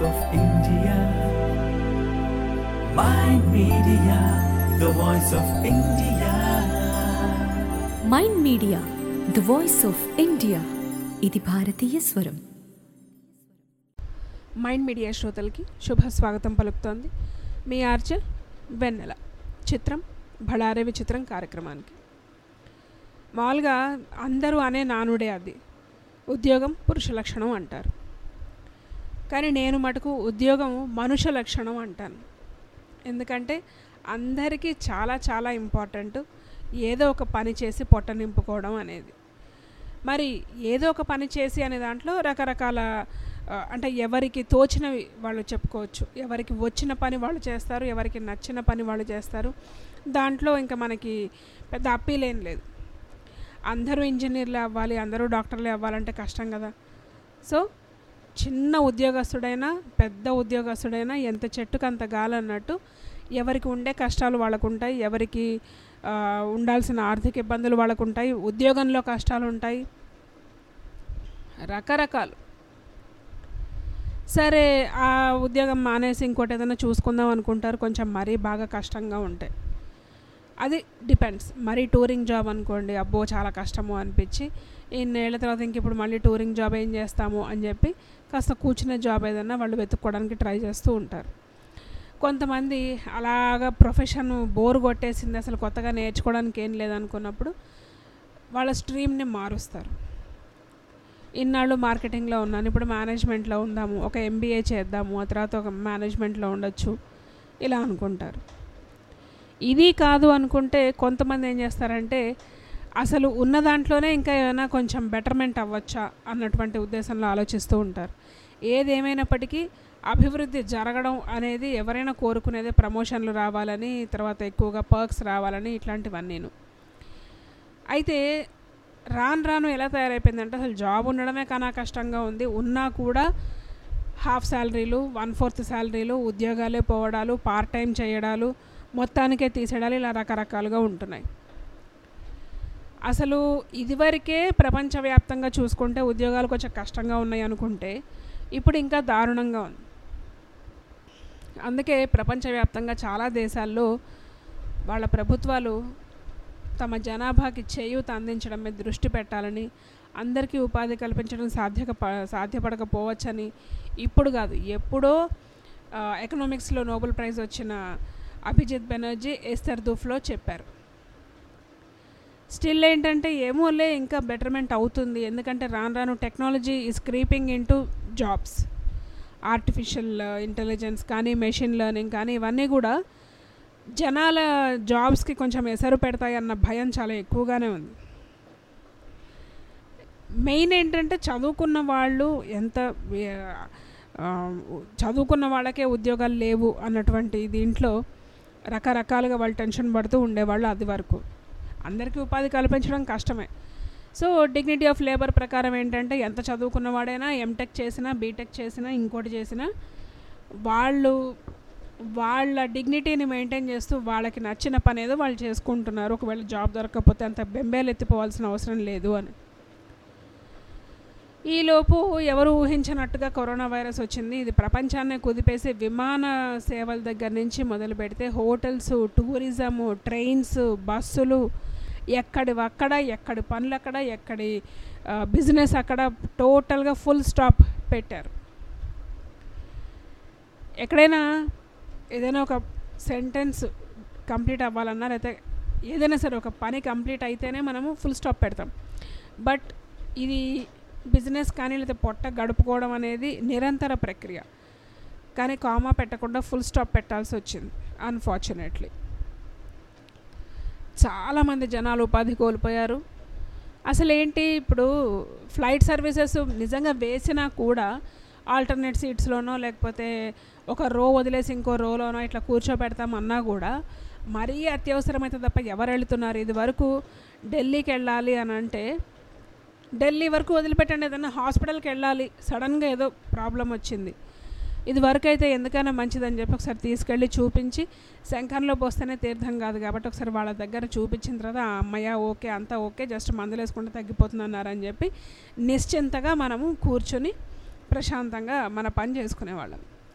of India. Mind Media, the voice of India. Mind Media the voice of India ఇది భారతీయ స్వరం Mind media శ్రోతలకి శుభ స్వాగతం పలుకుతోంది మీ ఆర్జే వెన్నెల చిత్రం బళారే విచిత్రం కార్యక్రమానికి మామూలుగా అందరూ అనే నానుడే అది ఉద్యోగం పురుష లక్షణం అంటారు కానీ నేను మటుకు ఉద్యోగం మనుష లక్షణం అంటాను ఎందుకంటే అందరికీ చాలా చాలా ఇంపార్టెంట్ ఏదో ఒక పని చేసి పొట్ట నింపుకోవడం అనేది మరి ఏదో ఒక పని చేసి అనే దాంట్లో రకరకాల ఆ, అంటే ఎవరికి తోచినవి వాళ్ళు చెప్పుకోవచ్చు ఎవరికి వచ్చిన పని వాళ్ళు చేస్తారు ఎవరికి నచ్చిన పని వాళ్ళు చేస్తారు దాంట్లో ఇంకా మనకి పెద్ద అప్పీల్ ఏం లేదు అందరూ ఇంజనీర్లే అవ్వాలి అందరూ డాక్టర్లే అవ్వాలంటే కష్టం కదా సో చిన్న ఉద్యోగస్తుడైనా పెద్ద ఉద్యోగస్తుడైనా ఎంత చెట్టుకు అంత గాలి అన్నట్టు ఎవరికి ఉండే కష్టాలు వాళ్ళకు ఉంటాయి ఎవరికి ఆ, ఉండాల్సిన ఆర్థిక ఇబ్బందులు వాళ్ళకు ఉంటాయి ఉద్యోగంలో కష్టాలు ఉంటాయి రకరకాలు సరే ఆ ఉద్యోగం మానేసి ఇంకోటి ఏదైనా చూసుకుందాం అనుకుంటారు కొంచెం మరీ బాగా కష్టంగా ఉంటాయి అది డిపెండ్స్ మరీ టూరింగ్ జాబ్ అనుకోండి అబ్బో చాలా కష్టము అనిపించి ఇన్నేళ్ల తర్వాత ఇంక ఇప్పుడు మళ్ళీ టూరింగ్ జాబ్ ఏం చేస్తాము అని చెప్పి కాస్త కూర్చునే జాబ్ ఏదైనా వాళ్ళు వెతుక్కోవడానికి ట్రై చేస్తూ ఉంటారు కొంతమంది అలాగా ప్రొఫెషన్ బోర్ కొట్టేసింది అసలు కొత్తగా నేర్చుకోవడానికి ఏం లేదనుకున్నప్పుడు వాళ్ళ స్ట్రీమ్ని మారుస్తారు ఇన్నాళ్ళు మార్కెటింగ్లో ఉన్నాను ఇప్పుడు మేనేజ్మెంట్లో ఉందాము ఒక ఎంబీఏ చేద్దాము ఆ తర్వాత ఒక మేనేజ్మెంట్లో ఉండొచ్చు ఇలా అనుకుంటారు ఇది కాదు అనుకుంటే కొంతమంది ఏం చేస్తారంటే అసలు ఉన్న దాంట్లోనే ఇంకా ఏమైనా కొంచెం బెటర్మెంట్ అవ్వచ్చా అన్నటువంటి ఉద్దేశంలో ఆలోచిస్తూ ఉంటారు ఏదేమైనప్పటికీ అభివృద్ధి జరగడం అనేది ఎవరైనా కోరుకునేదే ప్రమోషన్లు రావాలని తర్వాత ఎక్కువగా పర్క్స్ రావాలని ఇట్లాంటివన్నీను అయితే రాను రాను ఎలా తయారైపోయిందంటే అసలు జాబ్ ఉండడమే కన్నా కష్టంగా ఉంది ఉన్నా కూడా హాఫ్ శాలరీలు వన్ ఫోర్త్ శాలరీలు ఉద్యోగాలే పోవడాలు పార్ట్ టైం చేయడాలు మొత్తానికే తీసేయడాలు ఇలా రకరకాలుగా ఉంటున్నాయి అసలు ఇదివరకే ప్రపంచవ్యాప్తంగా చూసుకుంటే ఉద్యోగాలు కొంచెం కష్టంగా ఉన్నాయి అనుకుంటే ఇప్పుడు ఇంకా దారుణంగా ఉంది అందుకే ప్రపంచవ్యాప్తంగా చాలా దేశాల్లో వాళ్ళ ప్రభుత్వాలు తమ జనాభాకి చేయూత అందించడం మీద దృష్టి పెట్టాలని అందరికీ ఉపాధి కల్పించడం సాధ్యక సాధ్యపడకపోవచ్చని ఇప్పుడు కాదు ఎప్పుడో ఆ, ఎకనామిక్స్లో నోబెల్ ప్రైజ్ వచ్చిన అభిజిత్ బెనర్జీ ఎస్తర్ దుఫ్లో చెప్పారు స్టిల్ ఏంటంటే ఏమోలే ఇంకా బెటర్మెంట్ అవుతుంది ఎందుకంటే రాను రాను technology is creeping into jobs artificial intelligence కానీ మెషిన్ లెర్నింగ్ కానీ ఇవన్నీ కూడా జనాల జాబ్స్కి కొంచెం ఎసరు పెడతాయి అన్న భయం చాలా ఎక్కువగానే ఉంది మెయిన్ ఏంటంటే చదువుకున్న వాళ్ళు ఎంత ఆ, చదువుకున్న వాళ్ళకే ఉద్యోగాలు లేవు అన్నటువంటి దీంట్లో రకరకాలుగా వాళ్ళు టెన్షన్ పడుతూ ఉండేవాళ్ళు అది వరకు అందరికీ ఉపాధి కల్పించడం కష్టమే సో డిగ్నిటీ ఆఫ్ లేబర్ ప్రకారం ఏంటంటే ఎంత చదువుకున్న వాడైనా ఎంటెక్ చేసినా బీటెక్ చేసినా ఇంకోటి చేసినా వాళ్ళు వాళ్ళ డిగ్నిటీని మెయింటైన్ చేస్తూ వాళ్ళకి నచ్చిన పని ఏదో వాళ్ళు చేసుకుంటున్నారు ఒకవేళ జాబ్ దొరకకపోతే అంత బెంబేలు ఎత్తిపోవాల్సిన అవసరం లేదు అని ఈలోపు ఎవరు ఊహించినట్టుగా కరోనా వైరస్ వచ్చింది ఇది ప్రపంచాన్ని కుదిపేసి విమాన సేవల దగ్గర నుంచి మొదలు పెడితే హోటల్స్ టూరిజము ట్రైన్స్ బస్సులు ఎక్కడి అక్కడ ఎక్కడి పనులు అక్కడ ఎక్కడి బిజినెస్ అక్కడ టోటల్గా ఫుల్ స్టాప్ పెట్టారు ఎక్కడైనా ఏదైనా ఒక సెంటెన్స్ కంప్లీట్ అవ్వాలన్నా లేకపోతే ఏదైనా సరే ఒక పని కంప్లీట్ అయితేనే మనము ఫుల్ స్టాప్ పెడతాం బట్ ఇది బిజినెస్ కానీ లేదా పొట్ట గడుపుకోవడం అనేది నిరంతర ప్రక్రియ కానీ కామా పెట్టకుండా ఫుల్ స్టాప్ పెట్టాల్సి వచ్చింది అన్ఫార్చునేట్లీ చాలామంది జనాలు ఉపాధి కోల్పోయారు అసలు ఏంటి ఇప్పుడు ఫ్లైట్ సర్వీసెస్ నిజంగా వేసినా కూడా ఆల్టర్నేట్ సీట్స్లోనో లేకపోతే ఒక రో వదిలేసి ఇంకో రోలోనో ఇట్లా కూర్చోబెడతామన్నా కూడా మరీ అత్యవసరమైతే తప్ప ఎవరు వెళ్తున్నారు ఇది వరకు ఢిల్లీకి వెళ్ళాలి అని అంటే ఢిల్లీ వరకు వదిలిపెట్టండి ఏదైనా హాస్పిటల్కి వెళ్ళాలి సడన్గా ఏదో ప్రాబ్లం వచ్చింది ఇది వరకు అయితే ఎందుకైనా మంచిదని చెప్పి ఒకసారి తీసుకెళ్ళి చూపించి శంఖంలో పోస్తేనే తీర్థం కాదు కాబట్టి ఒకసారి వాళ్ళ దగ్గర చూపించిన తర్వాత ఆ అమ్మయ్య ఓకే అంతా ఓకే జస్ట్ మందులు వేసుకుంటే తగ్గిపోతుంది అన్నారని చెప్పి నిశ్చింతగా మనము కూర్చొని ప్రశాంతంగా మన పని చేసుకునేవాళ్ళం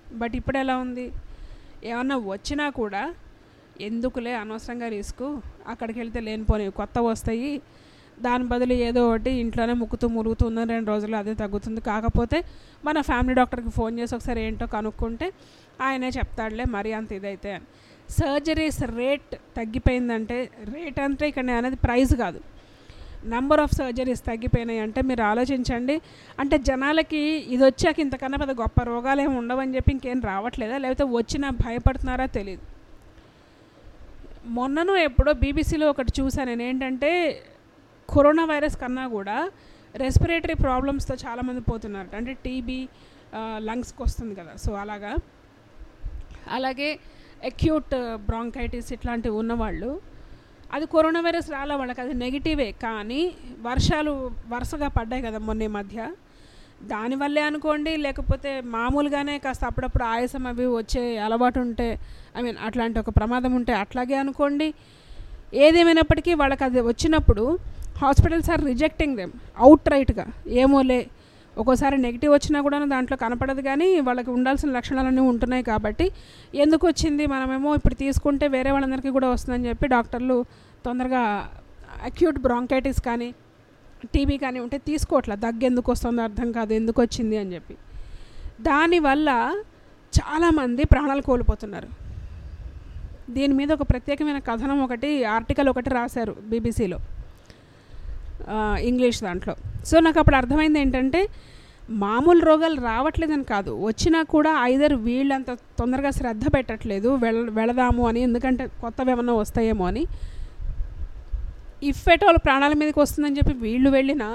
బట్ ఇప్పుడు ఎలా ఉంది ఏమన్నా వచ్చినా కూడా ఎందుకులే అనవసరంగా రిస్క్ అక్కడికి వెళ్తే లేనిపోని కొత్త వస్తాయి దాని బదులు ఏదో ఒకటి ఇంట్లోనే ముక్కుతూ మురుగుతూ ఉన్న రెండు రోజులు అదే తగ్గుతుంది కాకపోతే మన ఫ్యామిలీ డాక్టర్కి ఫోన్ చేసి ఒకసారి ఏంటో కనుక్కుంటే ఆయనే చెప్తాడులే మరీ అంత ఇదైతే అని సర్జరీస్ రేట్ తగ్గిపోయిందంటే రేట్ అంటే ఇక్కడ నేను అనేది ప్రైస్ కాదు నంబర్ ఆఫ్ సర్జరీస్ తగ్గిపోయినాయి అంటే మీరు ఆలోచించండి అంటే జనాలకి ఇది వచ్చాక ఇంతకన్నా పెద్ద గొప్ప రోగాలు ఏమి ఉండవని చెప్పి ఇంకేం రావట్లేదా లేకపోతే వచ్చినా భయపడుతున్నారా తెలియదు మొన్నను ఎప్పుడో బీబీసీలో ఒకటి చూసాను నేను ఏంటంటే కరోనా వైరస్ కన్నా కూడా రెస్పిరేటరీ ప్రాబ్లమ్స్తో చాలామంది పోతున్నారు అంటే టీబీ లంగ్స్కి వస్తుంది కదా సో అలాగా అలాగే అక్యూట్ బ్రాంకైటిస్ ఇట్లాంటివి ఉన్నవాళ్ళు అది కరోనా వైరస్ రాలే వాళ్ళకి అది నెగిటివే కానీ వర్షాలు వరుసగా పడ్డాయి కదా మొన్న ఈ మధ్య దానివల్లే అనుకోండి లేకపోతే మామూలుగానే కాస్త అప్పుడప్పుడు ఆయాసం అవి వచ్చే అలవాటు ఉంటే ఐ మీన్ అట్లాంటి ఒక ప్రమాదం ఉంటే అట్లాగే అనుకోండి ఏదేమైనప్పటికీ వాళ్ళకి అది వచ్చినప్పుడు hospitals are rejecting them out రైట్గా ఏమోలే ఒక్కోసారి నెగిటివ్ వచ్చినా కూడా దాంట్లో కనపడదు కానీ వాళ్ళకి ఉండాల్సిన లక్షణాలన్నీ ఉంటున్నాయి కాబట్టి ఎందుకు వచ్చింది మనమేమో ఇప్పుడు తీసుకుంటే వేరే వాళ్ళందరికీ కూడా వస్తుందని చెప్పి డాక్టర్లు తొందరగా అక్యూట్ బ్రాంకైటిస్ కానీ టీబీ కానీ ఉంటే తీసుకోవట్లే దగ్గు ఎందుకు వస్తుందో అర్థం కాదు ఎందుకు వచ్చింది అని చెప్పి దానివల్ల చాలామంది ప్రాణాలు కోల్పోతున్నారు దీని మీద ఒక ప్రత్యేకమైన కథనం ఒకటి ఆర్టికల్ ఒకటి రాశారు బీబీసీలో ఇంగ్లీష్ దాంట్లో సో నాకు అప్పుడు అర్థమైంది ఏంటంటే మామూలు రోగాలు రావట్లేదని కాదు వచ్చినా కూడా ఐదర్ వీళ్ళంత తొందరగా శ్రద్ధ పెట్టట్లేదు వెళ వెళదాము అని ఎందుకంటే కొత్తవి ఏమన్నా వస్తాయేమో అని ఇఫ్ ఎట్ ఆల్ ప్రాణాల మీదకి వస్తుందని చెప్పి వీళ్ళు వెళ్ళినా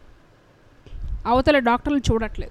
అవతల డాక్టర్లు చూడట్లేదు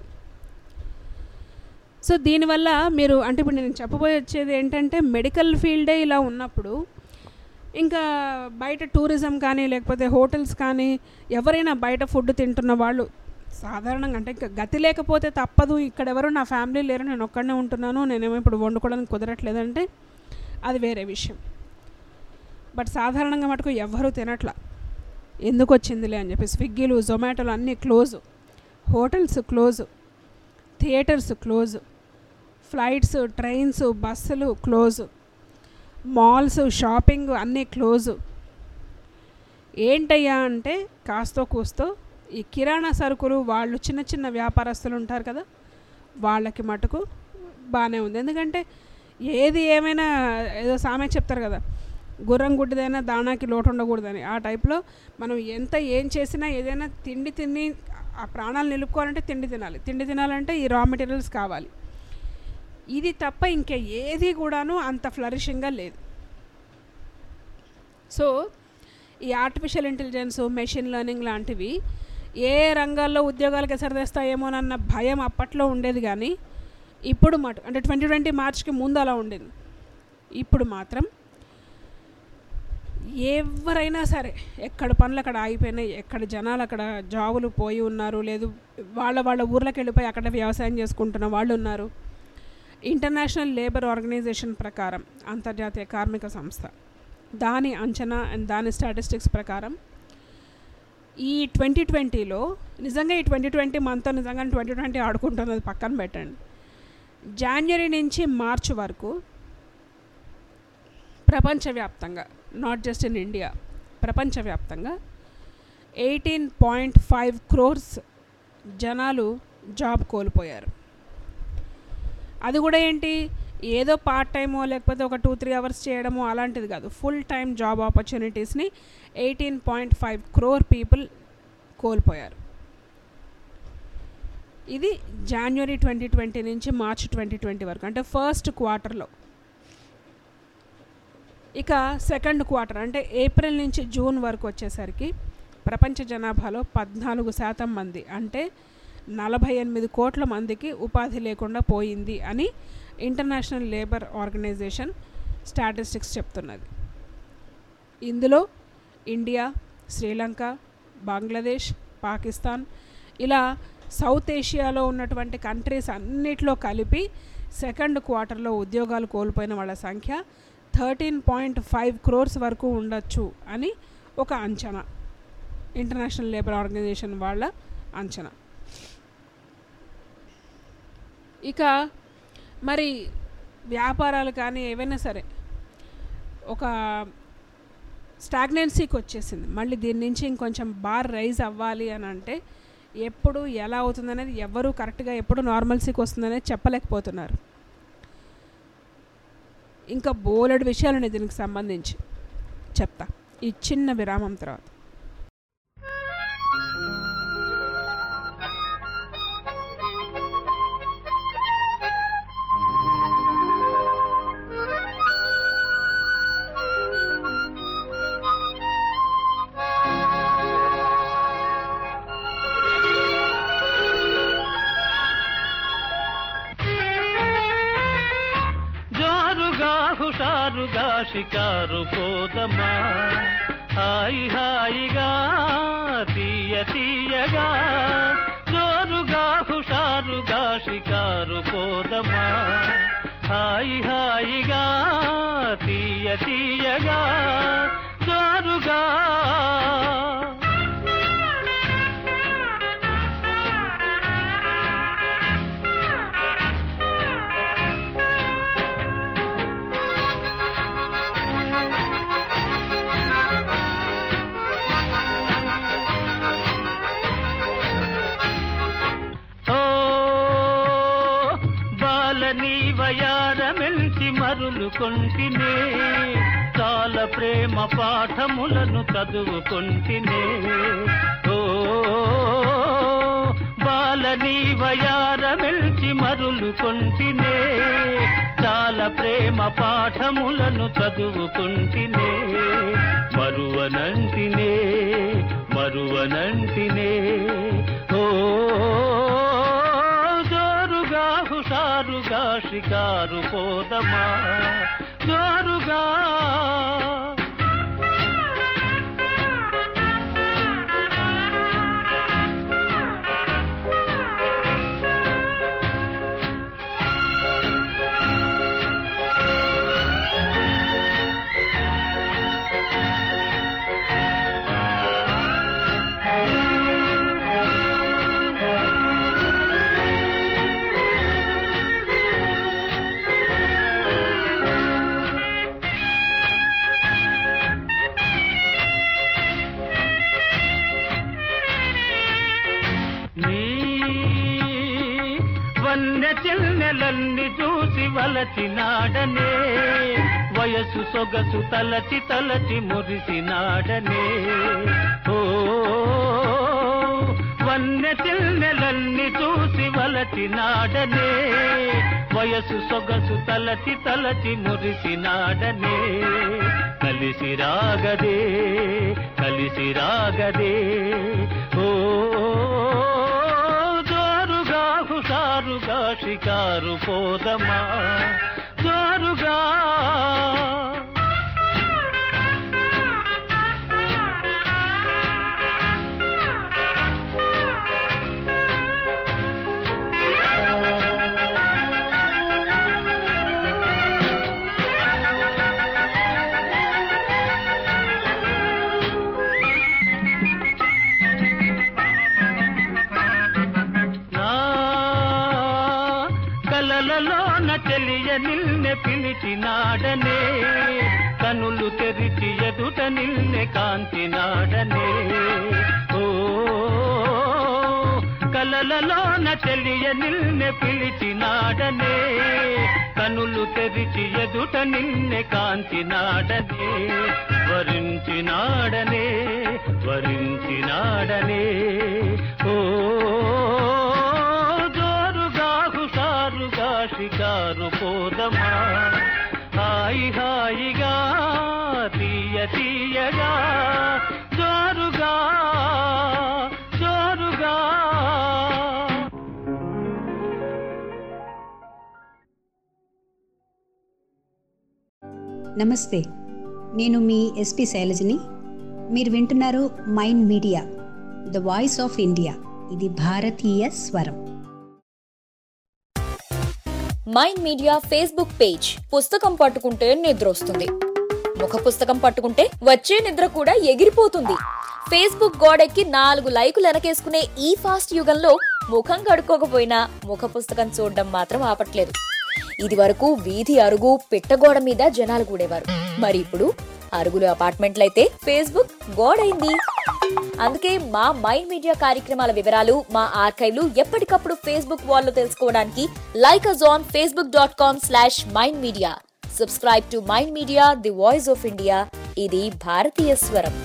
సో దీనివల్ల మీరు అంటే ఇప్పుడు నేను చెప్పబోయే వచ్చేది ఏంటంటే మెడికల్ ఫీల్డే ఇలా ఉన్నప్పుడు ఇంకా బయట టూరిజం కానీ లేకపోతే హోటల్స్ కానీ ఎవరైనా బయట ఫుడ్ తింటున్న వాళ్ళు సాధారణంగా అంటే ఇంకా గతి లేకపోతే తప్పదు ఇక్కడ ఎవరు నా ఫ్యామిలీ లేరు నేను ఒక్కడనే ఉంటున్నాను నేనేమో ఇప్పుడు వండుకోవడానికి కుదరట్లేదంటే అది వేరే విషయం బట్ సాధారణంగా మటుకు ఎవ్వరూ తినట్లా ఎందుకు వచ్చిందిలే అని చెప్పి స్విగ్గీలు జొమాటోలు అన్నీ close hotels close theatres close flights trains బస్సులు క్లోజ్ మాల్స్ షాపింగ్ అన్నీ క్లోజు ఏంటయ్యా అంటే కాస్తో కూస్తో ఈ కిరాణా సరుకులు వాళ్ళు చిన్న చిన్న వ్యాపారస్తులు ఉంటారు కదా వాళ్ళకి మటుకు బాగానే ఉంది ఎందుకంటే ఏది ఏమైనా ఏదో సామెత చెప్తారు కదా గుర్రం గుడ్డిదైనా దానాకి లోటు ఉండకూడదని ఆ టైప్లో మనం ఎంత ఏం చేసినా ఏదైనా తిండి తిని ఆ ప్రాణాలు నిలుపుకోవాలంటే తిండి తినాలి తిండి తినాలంటే ఈ రా మెటీరియల్స్ కావాలి ఇది తప్ప ఇంకా ఏది కూడాను అంత ఫ్లరిషింగ్గా లేదు సో ఈ ఆర్టిఫిషియల్ ఇంటెలిజెన్స్ మెషిన్ లెర్నింగ్ లాంటివి ఏ రంగాల్లో ఉద్యోగాలకు ఎసరదేస్తాయేమోనన్న భయం అప్పట్లో ఉండేది కానీ ఇప్పుడు మటు అంటే ట్వంటీ ట్వంటీ మార్చ్కి ముందు అలా ఉండేది ఇప్పుడు మాత్రం ఎవరైనా సరే ఎక్కడ పనులు అక్కడ ఆగిపోయినాయి ఎక్కడ జనాలు అక్కడ జాబులు పోయి ఉన్నారు లేదు వాళ్ళ వాళ్ళ ఊర్లోకి వెళ్ళిపోయి అక్కడ వ్యవసాయం చేసుకుంటున్న వాళ్ళు ఉన్నారు ఇంటర్నేషనల్ లేబర్ ఆర్గనైజేషన్ ప్రకారం అంతర్జాతీయ కార్మిక సంస్థ దాని అంచనా అండ్ దాని స్టాటిస్టిక్స్ ప్రకారం ఈ ట్వంటీ ట్వంటీలో నిజంగా ఈ ట్వంటీ ట్వంటీ మంత్తో నిజంగా ట్వంటీ ట్వంటీ ఆడుకుంటున్నది పక్కన పెట్టండి జాన్వరి నుంచి మార్చ్ వరకు ప్రపంచవ్యాప్తంగా నాట్ జస్ట్ ఇన్ ఇండియా ప్రపంచవ్యాప్తంగా ఎయిటీన్ పాయింట్ ఫైవ్ క్రోర్స్ జనాలు జాబ్ కోల్పోయారు అది కూడా ఏంటి ఏదో పార్ట్ టైమో లేకపోతే ఒక టూ త్రీ అవర్స్ చేయడమో అలాంటిది కాదు ఫుల్ టైం జాబ్ ఆపర్చునిటీస్ని eighteen point five crore people కోల్పోయారు ఇది జనవరి ట్వంటీ ట్వంటీ నుంచి మార్చ్ ట్వంటీ ట్వంటీ వరకు అంటే ఫస్ట్ క్వార్టర్లో ఇక సెకండ్ క్వార్టర్ అంటే ఏప్రిల్ నుంచి జూన్ వరకు వచ్చేసరికి ప్రపంచ జనాభాలో పద్నాలుగు శాతం మంది అంటే నలభై ఎనిమిది కోట్ల మందికి ఉపాధి లేకుండా పోయింది అని ఇంటర్నేషనల్ లేబర్ ఆర్గనైజేషన్ స్టాటిస్టిక్స్ చెప్తున్నది ఇందులో ఇండియా శ్రీలంక బంగ్లాదేశ్ పాకిస్తాన్ ఇలా సౌత్ ఏషియాలో ఉన్నటువంటి కంట్రీస్ అన్నిట్లో కలిపి సెకండ్ క్వార్టర్లో ఉద్యోగాలు కోల్పోయిన వాళ్ళ సంఖ్య థర్టీన్ పాయింట్ ఫైవ్ క్రోర్స్ వరకు ఉండొచ్చు అని ఒక అంచనా ఇంటర్నేషనల్ లేబర్ ఆర్గనైజేషన్ వాళ్ళ అంచనా ఇక మరి వ్యాపారాలు కానీ ఏవైనా సరే ఒక స్టాగ్నెన్సీకి వచ్చేసింది మళ్ళీ దీని నుంచి ఇంకొంచెం బార్ రైజ్ అవ్వాలి అని అంటే ఎప్పుడు ఎలా అవుతుందనేది ఎవరు కరెక్ట్గా ఎప్పుడు నార్మల్సీకి వస్తుందనేది చెప్పలేకపోతున్నారు ఇంకా బోలెడు విషయాలు ఉన్నాయి దీనికి సంబంధించి చెప్తా ఈ చిన్న విరామం తర్వాత జోరుగా హుషారుగా షికారు పోదమా హాయి హాయిగా తీయ తీయగా జోరుగా హుషారుగా షికారు పోదమా హాయి హాయిగా తీయ తీయగా జోరుగా ఓ బాలని వయారమెల్చి మరులు కొంటినే చాలా ప్రేమ పాఠములను చదువుకొంటినే ఓ బాలని వయారమెల్చి మరులు కొంటినే చాలా ప్రేమ పాఠములను చదువుకుంటినే మరువనంటినే మరువనంటినే ఓ జోరుగా హుషారుగా షికారు పోదమా జోరుగా నీ వన్నె చిన్నెలన్ని చూసి వలచినాడనే వయసు సొగసు తలచి తలచి మురిసినాడనే ఓ వన్నె చిన్నెలన్ని చూసి వలచినాడనే వయసు సొగసు తలచి తలచి మురిసినాడనే కలిసి రాగదే కలిసి రాగదే ఓ జోరుగా హుషారుగా షికారు పోదమా జోరుగా నా కలలలోన తెలియ నిల్నె పిలిచినాడనే కనులు తెరిచి ఎదుట నిల్నె కాంతినాడనే ఓ కలలలోన తెలియ నిల్నె పిలిచినాడనే కనులు తెరిచి ఎదుట నిన్నె కాంతినాడనే వరించినాడనే వరించినాడనే ఓ జోరుగా హుషారుగా షికారు పోదమా హాయి హాయిగా తీయ తీయగా జోరుగా జోరుగా నమస్తే నేను మీ ఎస్పి శైలజని మీరు వింటున్నారు Mind Media the voice of India ఇది భారతీయ స్వరం మైండ్ మీడియా ఫేస్బుక్ పేజ్ పుస్తకం పట్టుకుంటే నిద్ర వస్తుంది ముఖ పుస్తకం పట్టుకుంటే వచ్చే నిద్ర కూడా ఎగిరిపోతుంది ఫేస్బుక్ గోడెక్కి నాలుగు లైకులు వెనకేసుకునే ఈ ఫాస్ట్ యుగంలో ముఖం కడుక్కోకపోయినా ముఖ పుస్తకం చూడడం మాత్రం ఆపట్లేదు ఇది వరకు వీధి అరుగు పిట్టగోడ మీద జనాలు కూడేవారు మరి ఇప్పుడు అరుగులు అపార్ట్మెంట్లయితే ఫేస్బుక్ గోడైంది అందుకే మా మైండ్ మీడియా కార్యక్రమాల వివరాలు మా ఆర్కైవ్లు ఎప్పటికప్పుడు ఫేస్బుక్ వాల్లో తెలుసుకోవడానికి like us on Facebook dot com slash Mind Media subscribe to mind media the voice of India ఇది భారతీయ స్వరం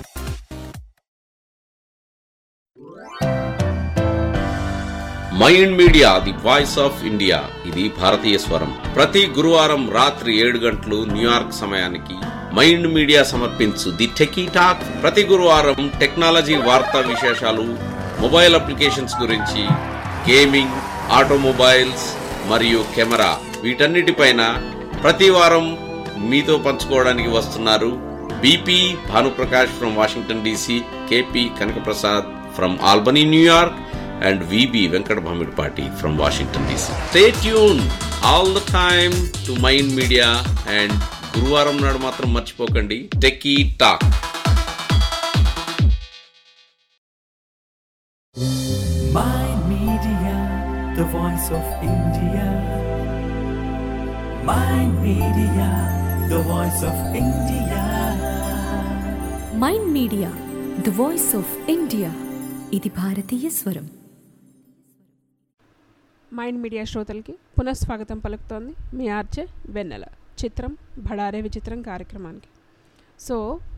Mind media the voice of India ఇది భారతీయ స్వరం ప్రతి గురువారం రాత్రి ఏడు గంటలు న్యూయార్క్ సమయానికి మైండ్ మీడియా సమర్పించు ది టెకీ టాక్ ప్రతి గురువారం టెక్నాలజీ వార్తా విశేషాలు మొబైల్ అప్లికేషన్స్ గురించి గేమింగ్ ఆటోమొబైల్స్ మరియు కెమెరా వీటన్నిటిపైన ప్రతి వారం మీతో పంచుకోవడానికి వస్తున్నారు B P Bhanuprakash from Washington D C K P Kanakaprasad from Albany New York and VB Venkat Bhamidpati from Washington DC. Stay tuned all the time to Mind Media and గురువారం నాడు మాత్రం మర్చిపోకండి Techie Talk Mind Media, the voice of India. Mind Media, the voice of India. Mind Media the voice of India ఇది భారతీయ స్వరం Mind media శ్రోతలకి పునఃస్వాగతం పలుకుతోంది మీ ఆర్చే వెన్నెల చిత్రం భడారే విచిత్రం కార్యక్రమానికి సో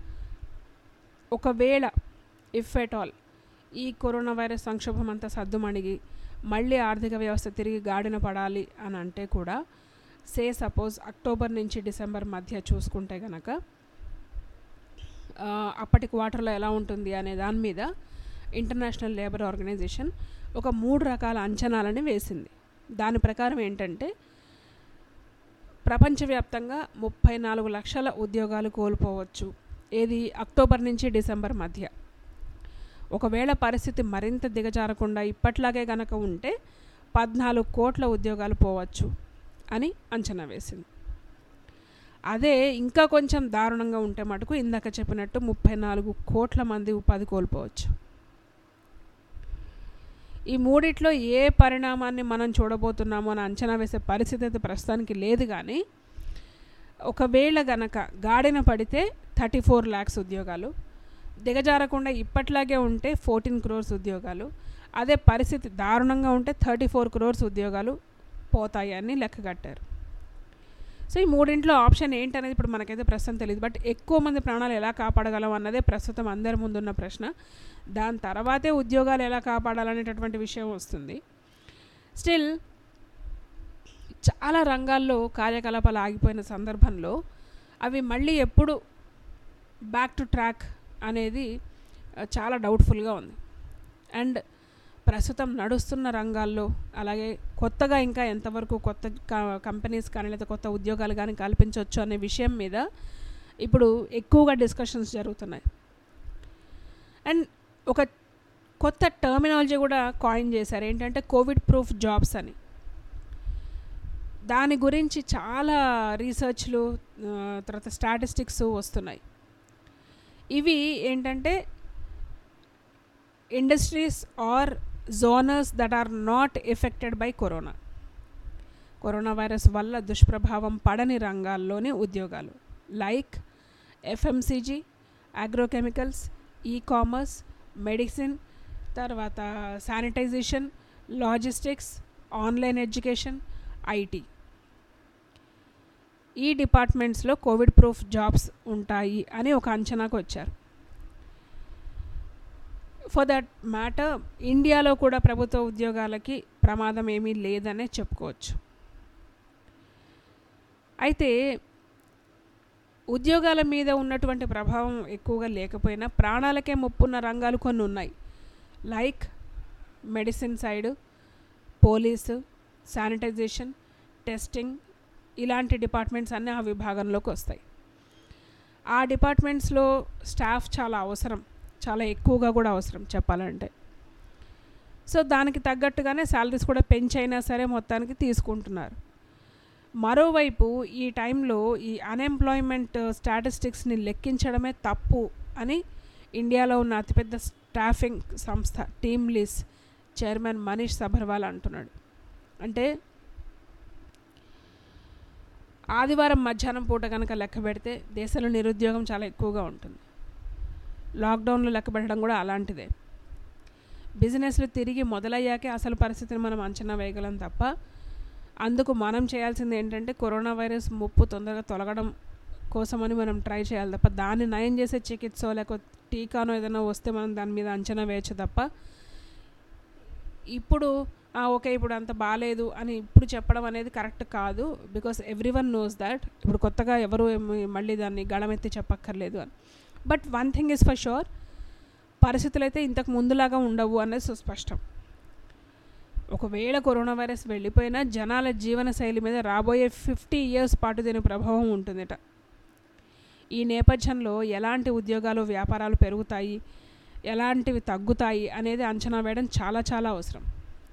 ఒకవేళ ఇఫ్ ఎట్ ఆల్ ఈ కరోనా వైరస్ సంక్షోభం అంతా సద్దుమణిగి మళ్ళీ ఆర్థిక వ్యవస్థ తిరిగి గాడిన పడాలి అని అంటే కూడా సే సపోజ్ అక్టోబర్ నుంచి డిసెంబర్ మధ్య చూసుకుంటే గనక ఆ, అప్పటి క్వార్టర్లో ఎలా ఉంటుంది అనే దాని మీద ఇంటర్నేషనల్ లేబర్ ఆర్గనైజేషన్ ఒక మూడు రకాల అంచనాలని వేసింది దాని ప్రకారం ఏంటంటే ప్రపంచవ్యాప్తంగా ముప్పై నాలుగు లక్షల ఉద్యోగాలు కోల్పోవచ్చు ఏది అక్టోబర్ నుంచి డిసెంబర్ మధ్య ఒకవేళ పరిస్థితి మరింత దిగజారకుండా ఇప్పట్లాగే గనక ఉంటే పద్నాలుగు కోట్ల ఉద్యోగాలు పోవచ్చు అని అంచనా వేసింది అదే ఇంకా కొంచెం దారుణంగా ఉంటే మటుకు ఇందాక చెప్పినట్టు ముప్పై నాలుగు కోట్ల మంది ఉపాధి కోల్పోవచ్చు ఈ మూడిట్లో ఏ పరిణామాన్ని మనం చూడబోతున్నామో అని అంచనా వేసే పరిస్థితి అయితే ప్రస్తుతానికి లేదు కానీ ఒకవేళ గనక గాడిన పడితే థర్టీ ఫోర్ ల్యాక్స్ ఉద్యోగాలు దిగజారకుండా ఇప్పట్లాగే ఉంటే ఫోర్టీన్ క్రోర్స్ ఉద్యోగాలు అదే పరిస్థితి దారుణంగా ఉంటే థర్టీ ఫోర్ క్రోర్స్ ఉద్యోగాలు పోతాయి అని లెక్క కట్టారు సో ఈ మూడింట్లో ఆప్షన్ ఏంటనేది ఇప్పుడు మనకైతే ప్రస్తుతం తెలియదు బట్ ఎక్కువ మంది ప్రాణాలు ఎలా కాపాడగలం అన్నదే ప్రస్తుతం అందరి ముందున్న ప్రశ్న దాని తర్వాతే ఉద్యోగాలు ఎలా కాపాడాలనేటటువంటి విషయం వస్తుంది స్టిల్ చాలా రంగాల్లో కార్యకలాపాలు ఆగిపోయిన సందర్భంలో అవి మళ్ళీ ఎప్పుడు బ్యాక్ టు ట్రాక్ అనేది ఆ, చాలా డౌట్ఫుల్గా ఉంది అండ్ ప్రస్తుతం నడుస్తున్న రంగాల్లో అలాగే కొత్తగా ఇంకా ఎంతవరకు కొత్త క- కంపెనీస్ కానీ లేదా కొత్త ఉద్యోగాలు కానీ కల్పించవచ్చు అనే విషయం మీద ఇప్పుడు ఎక్కువగా డిస్కషన్స్ జరుగుతున్నాయి అండ్ ఒక కొత్త టర్మినాలజీ కూడా కాయిన్ చేశారు ఏంటంటే కోవిడ్ ప్రూఫ్ జాబ్స్ అని దాని గురించి చాలా రీసెర్చ్లు ఆ, తర్వాత స్టాటిస్టిక్స్ వస్తున్నాయి ఇవి ఏంటంటే industries are genres that are not affected by corona corona virus వల్ల దుష్ప్రభావం పడని రంగాల్లోని ఉద్యోగాలు like FMCG agrochemicals e commerce medicine తర్వాత sanitisation logistics online education IT ఈ డిపార్ట్మెంట్స్లో కోవిడ్ ప్రూఫ్ జాబ్స్ ఉంటాయి అని ఒక అంచనాకు వచ్చారు ఫర్ దట్ మ్యాటర్ ఇండియాలో కూడా ప్రభుత్వ ఉద్యోగాలకి ప్రమాదం ఏమీ లేదనే చెప్పుకోవచ్చు అయితే ఉద్యోగాల మీద ఉన్నటువంటి ప్రభావం ఎక్కువగా లేకపోయినా ప్రాణాలకే ముప్పున్న రంగాలు కొన్ని ఉన్నాయి like medicine side police sanitisation testing ఇలాంటి డిపార్ట్మెంట్స్ అన్నీ ఆ విభాగంలోకి వస్తాయి ఆ డిపార్ట్మెంట్స్లో స్టాఫ్ చాలా అవసరం చాలా ఎక్కువగా కూడా అవసరం చెప్పాలంటే సో దానికి తగ్గట్టుగానే శాలరీస్ కూడా పెంచైనా సరే మొత్తానికి తీసుకుంటున్నారు మరోవైపు ఈ టైంలో ఈ అన్ఎంప్లాయ్మెంట్ స్టాటిస్టిక్స్ని లెక్కించడమే తప్పు అని ఇండియాలో ఉన్న అతిపెద్ద స్టాఫింగ్ సంస్థ TeamLease chairman Manish Sabharwal అంటున్నాడు అంటే ఆదివారం మధ్యాహ్నం పూట కనుక లెక్క పెడితే దేశంలో నిరుద్యోగం చాలా ఎక్కువగా ఉంటుంది లాక్డౌన్లో లెక్క పెట్టడం కూడా అలాంటిదే బిజినెస్లు తిరిగి మొదలయ్యాకే అసలు పరిస్థితిని మనం అంచనా వేయగలం తప్ప అందుకు మనం చేయాల్సింది ఏంటంటే కరోనా వైరస్ ముప్పు తొందరగా తొలగడం కోసమని మనం ట్రై చేయాలి తప్ప దాన్ని నయం చేసే చికిత్స లేకపోతే టీకానో ఏదైనా వస్తే మనం దాని మీద అంచనా వేయచ్చు తప్ప ఇప్పుడు "ఆ, ఓకే ఇప్పుడు అంత బాగాలేదు అని ఇప్పుడు చెప్పడం అనేది కరెక్ట్ కాదు because everyone knows that ఇప్పుడు కొత్తగా ఎవరు ఏమి- మళ్ళీ దాన్ని గళమెత్తి చెప్పక్కర్లేదు అని but one thing is for sure పరిస్థితులు అయితే ఇంతకు ముందులాగా ఉండవు అనేది సుస్పష్టం ఒకవేళ కరోనా వైరస్ వెళ్ళిపోయినా జనాల జీవన శైలి మీద రాబోయే ఫిఫ్టీ ఇయర్స్ పాటు దీని ప్రభావం ఉంటుందట ఈ నేపథ్యంలో ఎలాంటి ఉద్యోగాలు వ్యాపారాలు పెరుగుతాయి ఎలాంటివి తగ్గుతాయి అనేది అంచనా వేయడం చాలా చాలా అవసరం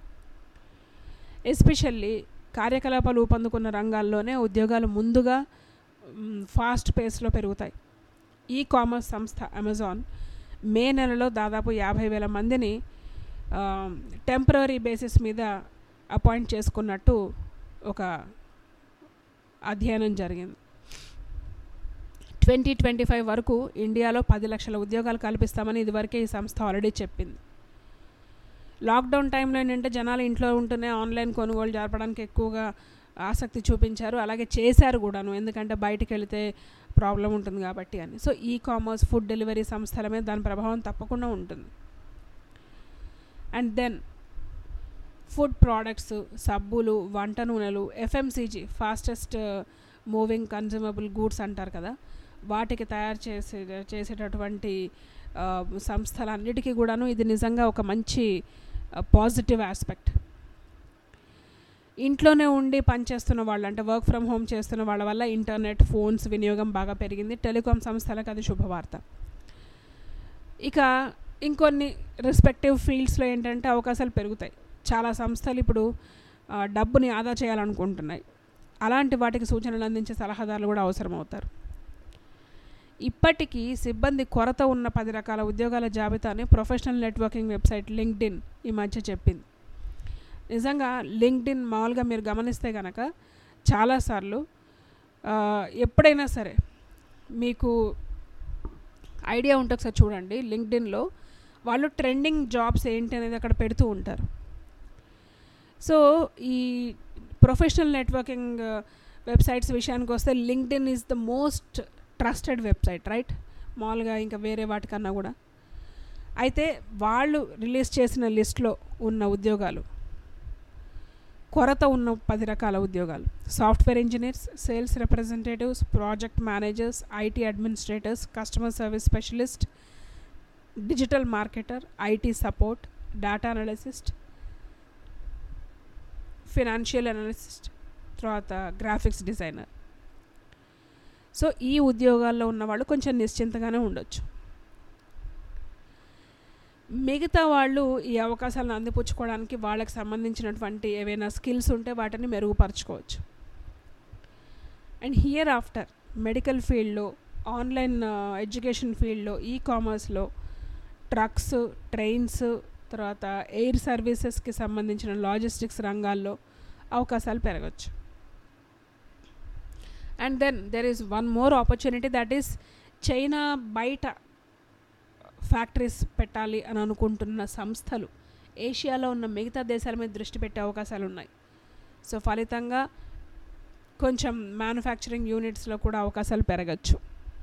ఎస్పెషల్లీ కార్యకలాపాలు ఊపందుకున్న రంగాల్లోనే ఉద్యోగాలు ముందుగా ఫాస్ట్ పేస్లో పెరుగుతాయి ఈ కామర్స్ సంస్థ అమెజాన్ మే నెలలో దాదాపు యాభై వేల మందిని టెంపరీ బేసిస్ మీద అపాయింట్ చేసుకున్నట్టు ఒక అధ్యయనం జరిగింది ట్వంటీ ట్వంటీ ఫైవ్ వరకు ఇండియాలో పది లక్షల ఉద్యోగాలు కల్పిస్తామని ఇదివరకే ఈ సంస్థ ఆల్రెడీ చెప్పింది లాక్డౌన్ టైంలో ఏంటంటే జనాలు ఇంట్లో ఉంటూనే ఆన్లైన్ కొనుగోలు జరపడానికి ఎక్కువగా ఆసక్తి చూపించారు అలాగే చేశారు కూడాను ఎందుకంటే బయటికి వెళితే ప్రాబ్లం ఉంటుంది కాబట్టి అని so e commerce food delivery సంస్థల మీద దాని ప్రభావం తప్పకుండా ఉంటుంది అండ్ దెన్ ఫుడ్ ప్రోడక్ట్స్ సబ్బులు వంట నూనెలు FMCG fastest moving consumable goods అంటారు కదా వాటికి తయారు చేసే చేసేటటువంటి ఆ, సంస్థలన్నిటికీ కూడాను ఇది నిజంగా ఒక మంచి పాజిటివ్ ఆస్పెక్ట్ ఇంట్లోనే ఉండి పనిచేస్తున్న వాళ్ళు అంటే వర్క్ ఫ్రమ్ హోమ్ చేస్తున్న వాళ్ళ వల్ల ఇంటర్నెట్ ఫోన్స్ వినియోగం బాగా పెరిగింది టెలికాం సంస్థలకు అది శుభవార్త ఇక ఇంకొన్ని రెస్పెక్టివ్ ఫీల్డ్స్లో ఏంటంటే అవకాశాలు పెరుగుతాయి చాలా సంస్థలు ఇప్పుడు ఆ, డబ్బుని ఆదా చేయాలనుకుంటున్నాయి అలాంటి వాటికి సూచనలు అందించే సలహాదారులు కూడా అవసరం అవుతారు ఇప్పటికీ సిబ్బంది కొరత ఉన్న పది రకాల ఉద్యోగాల జాబితాని ప్రొఫెషనల్ నెట్వర్కింగ్ వెబ్సైట్ లింక్డ్ఇన్ ఈ మధ్య చెప్పింది నిజంగా లింక్డ్ఇన్ మామూలుగా మీరు గమనిస్తే కనుక చాలాసార్లు ఆ, ఎప్పుడైనా సరే మీకు ఐడియా ఉంటే ఒకసారి చూడండి లింక్డ్ఇన్లో వాళ్ళు ట్రెండింగ్ జాబ్స్ ఏంటి అనేది అక్కడ పెడుతూ ఉంటారు సో ఈ ప్రొఫెషనల్ నెట్వర్కింగ్ వెబ్సైట్స్ విషయానికి వస్తే LinkedIn is the most trusted website right మామూలుగా ఇంకా వేరే వాటికన్నా కూడా అయితే వాళ్ళు రిలీజ్ చేసిన లిస్ట్లో ఉన్న ఉద్యోగాలు కొరత ఉన్న పది రకాల ఉద్యోగాలు software engineers sales representatives project managers IT administrators customer service specialist digital marketer IT support data analyst financial analyst తర్వాత గ్రాఫిక్స్ డిజైనర్ సో ఈ ఉద్యోగాల్లో ఉన్న వాళ్ళు కొంచెం నిశ్చింతగానే ఉండొచ్చు మిగతా వాళ్ళు ఈ అవకాశాలను అందిపుచ్చుకోవడానికి వాళ్ళకి సంబంధించినటువంటి ఏవైనా స్కిల్స్ ఉంటే వాటిని మెరుగుపరచుకోవచ్చు అండ్ హియర్ ఆఫ్టర్ మెడికల్ ఫీల్డ్లో ఆన్లైన్ ఎడ్యుకేషన్ ఫీల్డ్లో ఈ కామర్స్లో ట్రక్స్ ట్రైన్స్ తర్వాత ఎయిర్ సర్వీసెస్కి సంబంధించిన లాజిస్టిక్స్ రంగాల్లో అవకాశాలు పెరగచ్చు and then there is one more opportunity that is China బయట ఫ్యాక్టరీస్ పెట్టాలి అని అనుకుంటున్న సంస్థలు ఏషియాలో ఉన్న మిగతా దేశాల మీద దృష్టి పెట్టే అవకాశాలు ఉన్నాయి సో ఫలితంగా కొంచెం మ్యానుఫ్యాక్చరింగ్ యూనిట్స్లో కూడా అవకాశాలు పెరగచ్చు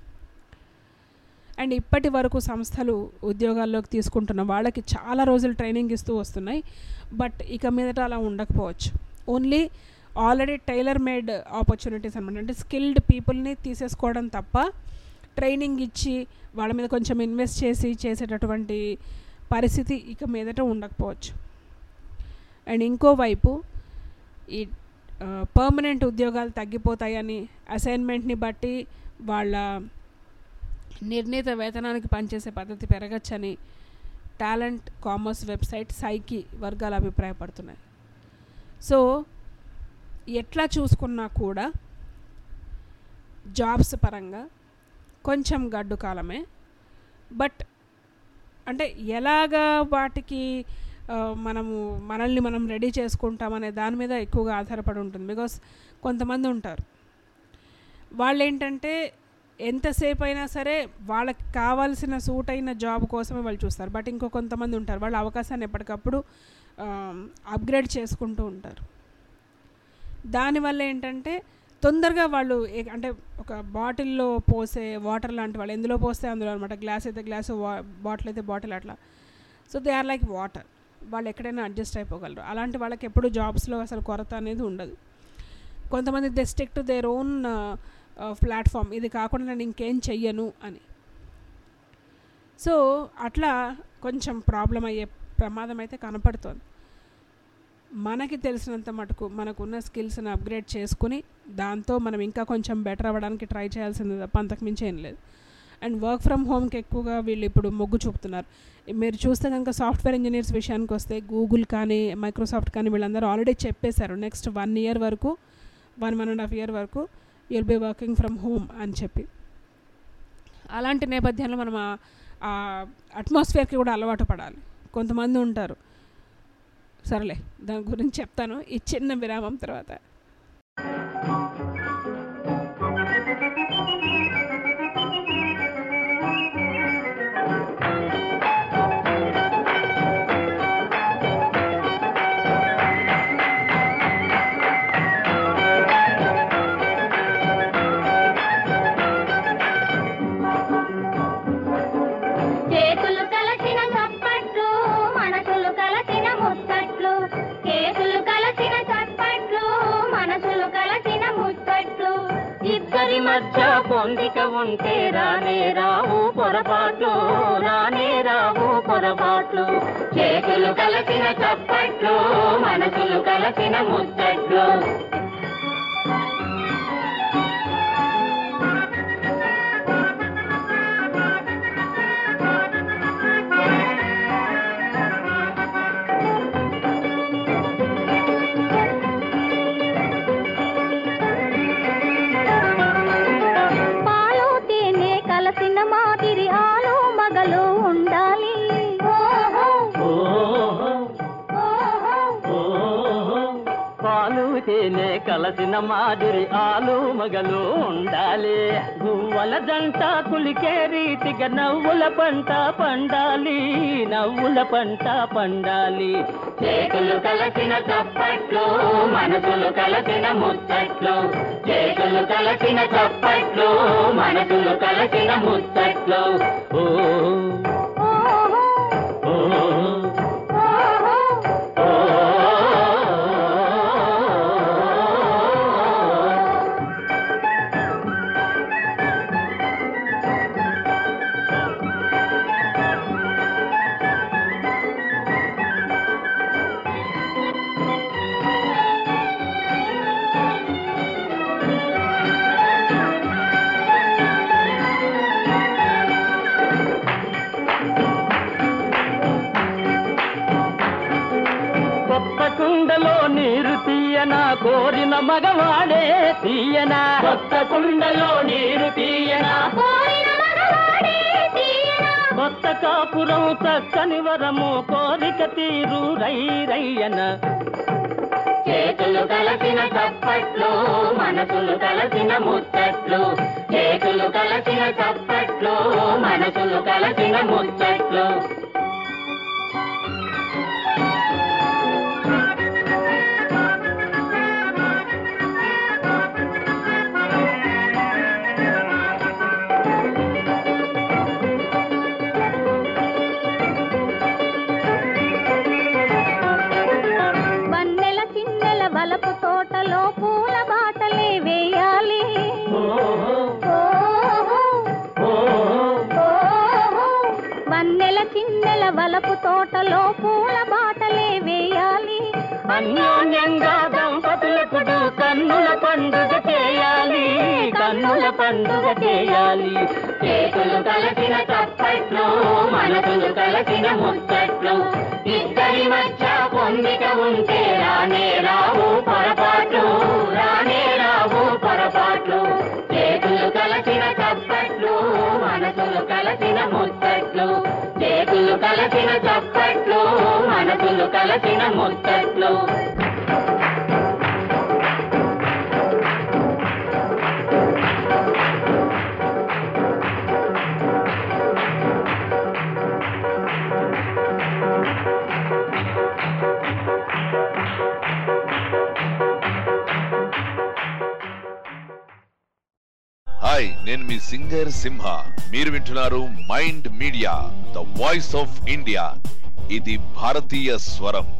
అండ్ ఇప్పటి వరకు సంస్థలు ఉద్యోగాల్లోకి తీసుకుంటున్న వాళ్ళకి చాలా రోజులు ట్రైనింగ్ ఇస్తూ వస్తున్నాయి బట్ ఇక మీదట అలా ఉండకపోవచ్చు only already tailor made opportunities అనమాట అంటే స్కిల్డ్ పీపుల్ని తీసేసుకోవడం తప్ప ట్రైనింగ్ ఇచ్చి వాళ్ళ మీద కొంచెం ఇన్వెస్ట్ చేసి చేసేటటువంటి పరిస్థితి ఇక మీదట ఉండకపోవచ్చు అండ్ ఇంకోవైపు ఈ పర్మనెంట్ ఉద్యోగాలు తగ్గిపోతాయని అసైన్మెంట్ని బట్టి వాళ్ళ నిర్ణీత వేతనానికి పనిచేసే పద్ధతి పెరగచ్చని టాలెంట్ కామర్స్ వెబ్సైట్ సైకి వర్గాలు అభిప్రాయపడుతున్నాయి సో ఎట్లా చూసుకున్నా కూడా జాబ్స్ పరంగా కొంచెం గడ్డు కాలమే బట్ అంటే ఎలాగా వాటికి ఆ, మనము మనల్ని మనం రెడీ చేసుకుంటామనే దాని మీద ఎక్కువగా ఆధారపడి ఉంటుంది బికాస్ కొంతమంది ఉంటారు వాళ్ళు ఏంటంటే ఎంతసేపు అయినా సరే వాళ్ళకి కావాల్సిన సూట్ అయిన జాబ్ కోసమే వాళ్ళు చూస్తారు బట్ ఇంకో కొంతమంది ఉంటారు వాళ్ళు అవకాశాన్ని ఎప్పటికప్పుడు అప్గ్రేడ్ చేసుకుంటూ ఉంటారు దానివల్ల ఏంటంటే తొందరగా వాళ్ళు ఏ- అంటే ఒక బాటిల్లో పోసే వాటర్ లాంటి వాళ్ళు ఎందులో పోస్తే అందులో అనమాట గ్లాస్ అయితే గ్లాస్ బాటిల్ అయితే బాటిల్ అట్లా so they are like water వాళ్ళు ఎక్కడైనా అడ్జస్ట్ అయిపోగలరు అలాంటి వాళ్ళకి ఎప్పుడు జాబ్స్లో అసలు కొరత అనేది ఉండదు కొంతమంది they stick to their own platform ఇది కాకుండా నేను ఇంకేం చెయ్యను అని సో అట్లా కొంచెం ప్రాబ్లం అయ్యే ప్రమాదం అయితే కనపడుతోంది మనకి తెలిసినంత మటుకు మనకున్న స్కిల్స్ని అప్గ్రేడ్ చేసుకుని దాంతో మనం ఇంకా కొంచెం బెటర్ అవ్వడానికి ట్రై చేయాల్సింది తప్ప అంతకుమించి ఏం లేదు అండ్ వర్క్ ఫ్రమ్ హోమ్కి ఎక్కువగా వీళ్ళు ఇప్పుడు మొగ్గు చూపుతున్నారు మీరు చూస్తే కనుక సాఫ్ట్వేర్ ఇంజనీర్స్ విషయానికి వస్తే గూగుల్ కానీ మైక్రోసాఫ్ట్ కానీ వీళ్ళందరూ ఆల్రెడీ చెప్పేశారు నెక్స్ట్ వన్ ఇయర్ వరకు one one and half year వరకు you'll be working from home అని చెప్పి అలాంటి నేపథ్యంలో మనం ఆ- ఆ అట్మాస్ఫియర్కి కూడా అలవాటు పడాలి కొంతమంది ఉంటారు సరేలే దాని గురించి చెప్తాను ఈ చిన్న విరామం తర్వాత చేతులు కలసిన చప్పట్లు మనసులు కలసిన ముచ్చట్లు చేతులు కలసిన చప్పట్లు మనసులు కలసిన ముచ్చట్లు ఇద్దరి మధ్య పొందిక ఉంటే రానే రావు పొరపాట్లు రానే రావు పొరపాట్లు చేతులు కలసిన చప్పట్లు మనసులు కలసిన ముచ్చట్లు పాలు తేనె కలసిన మాదిరి ఆలు మగలు ఉండాలి ఓహో, ఓహో. పాలు తేనె కలసిన మాదిరి ఆలు మగలు ఉండాలి గువ్వల జంట కులికే రీతిగా నవ్వుల పంట పండాలి నవ్వుల పంట పండాలి చేతులు కలసిన చప్పట్లు మనసులు కలసిన ముచ్చట్లు చేతులు కలసిన చప్పట్లు మనసులు కలసిన ముచ్చట్లు ఓ ఓహో, ఓ ఓహో. కొత్త కుండలో నీరు తీయనా కోరిన మగవాడే తీయనా కొత్త కుండలో నీరు తీయనా కోరిన మగవాడే తీయనా. కొత్త కాపురం చక్కని వరము కోరిక తీరు రై రయ్యన చేతులు కలసిన చప్పట్లు మనసులు కలసిన ముచ్చట్లు చేతులు కలసిన చప్పట్లు మనసులు కలసిన ముచ్చట్లు వన్నెల చిన్నెల వలపు తోటలో పూల బాటలే వేయాలి ఓహో, ఓహో. వన్నెల చిన్నెల వలపు తోటలో పూల బాటలే వేయాలి అన్యోన్యంగా దంపతులకు కన్నుల పండుగ చేయాలి కన్నుల పండుగ చేయాలి చేతులు కలసిన చప్పట్లు మనసులు కలసిన ముచ్చట్లు ఇద్దరి మధ్య పొందిక ఉంటే రానే రావు పొరపాట్లు రానే రావు పొరపాట్లు చేతులు కలసిన చప్పట్లు మనసులు కలసిన ముచ్చట్లు చేతులు కలసిన చప్పట్లు మనసులు కలసిన ముచ్చట్లు హాయ్ నేను మీ సింగర్ సింహ మీరు వింటున్నారు Mind Media the voice of India ఇది భారతీయ స్వరం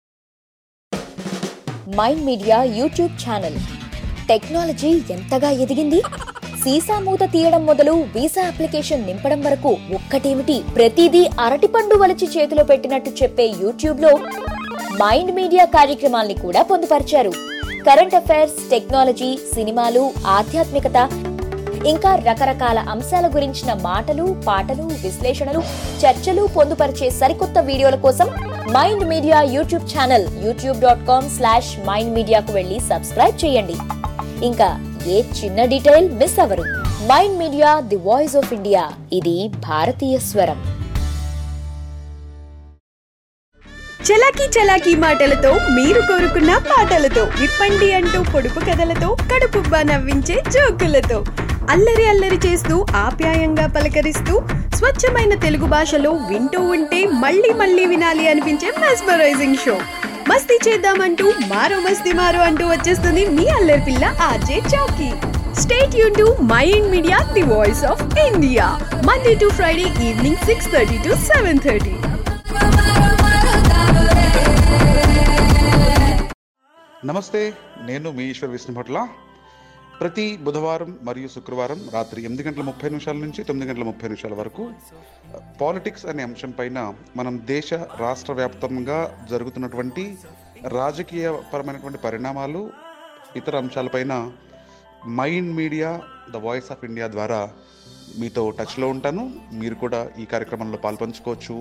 Mind Media YouTube channel technology ఎంతగా ఎదిగింది సీసా మూత తీయడం మొదలు వీసా అప్లికేషన్ నింపడం వరకు ఒక్కటేమిటి ప్రతిదీ అరటిపండు వలిచి చేతిలో పెట్టినట్టు చెప్పే యూట్యూబ్ లో మైండ్ మీడియా కార్యక్రమాల్ని కూడా పొందుపరిచారు కరెంట్ అఫైర్స్ టెక్నాలజీ సినిమాలు ఆధ్యాత్మికత ఇంకా రకరకాల అంశాల గురించిన మాటలు పాటలు విశ్లేషణలు చర్చలు పొందుపరిచే సరికొత్త వీడియోల కోసం Mind Media YouTube channel YouTube dot com slash Mind మీడియాకు వెళ్ళి సబ్స్క్రైబ్ చేయండి ఇంకా ఏ చిన్న డీటెయిల్ మిస్ అవరు Mind media the voice of India ఇది భారతీయ స్వరం చలాకీ చలాకీ మాటలతో మీరు కోరుకున్న పాటలతో విప్పండి అంటూ పొడుపు కథలతో కడుపుబ్బా నవ్వించే జోకులతో అల్లరి అల్లరి చేస్తూ ఆప్యాయంగా పలకరిస్తూ స్వచ్ఛమైన తెలుగు భాషలో వింటూ ఉంటే మళ్ళీ మళ్ళీ వినాలి అనిపించే మెస్మరైజింగ్ షో మస్తీ చేద్దామంటూ మారో మస్తీ మారో అంటూ వచ్చేస్తుంది మీ అల్లరి పిల్ల ఆర్జే చౌకీ స్టేట్ యూ to mind media the voice of India Monday to Friday evening six thirty to seven thirty నమస్తే నేను మీ ఈశ్వర్ విష్ణుభట్ల ప్రతి బుధవారం మరియు శుక్రవారం రాత్రి ఎనిమిది గంటల ముప్పై నిమిషాల నుంచి తొమ్మిది గంటల ముప్పై నిమిషాల వరకు పాలిటిక్స్ అనే అంశం పైన మనం దేశ రాష్ట్ర వ్యాప్తంగా జరుగుతున్నటువంటి రాజకీయ పరమైనటువంటి పరిణామాలు ఇతర అంశాలపైన Mind Media the voice of India ద్వారా మీతో టచ్లో ఉంటాను మీరు కూడా ఈ కార్యక్రమంలో పాల్పంచుకోవచ్చు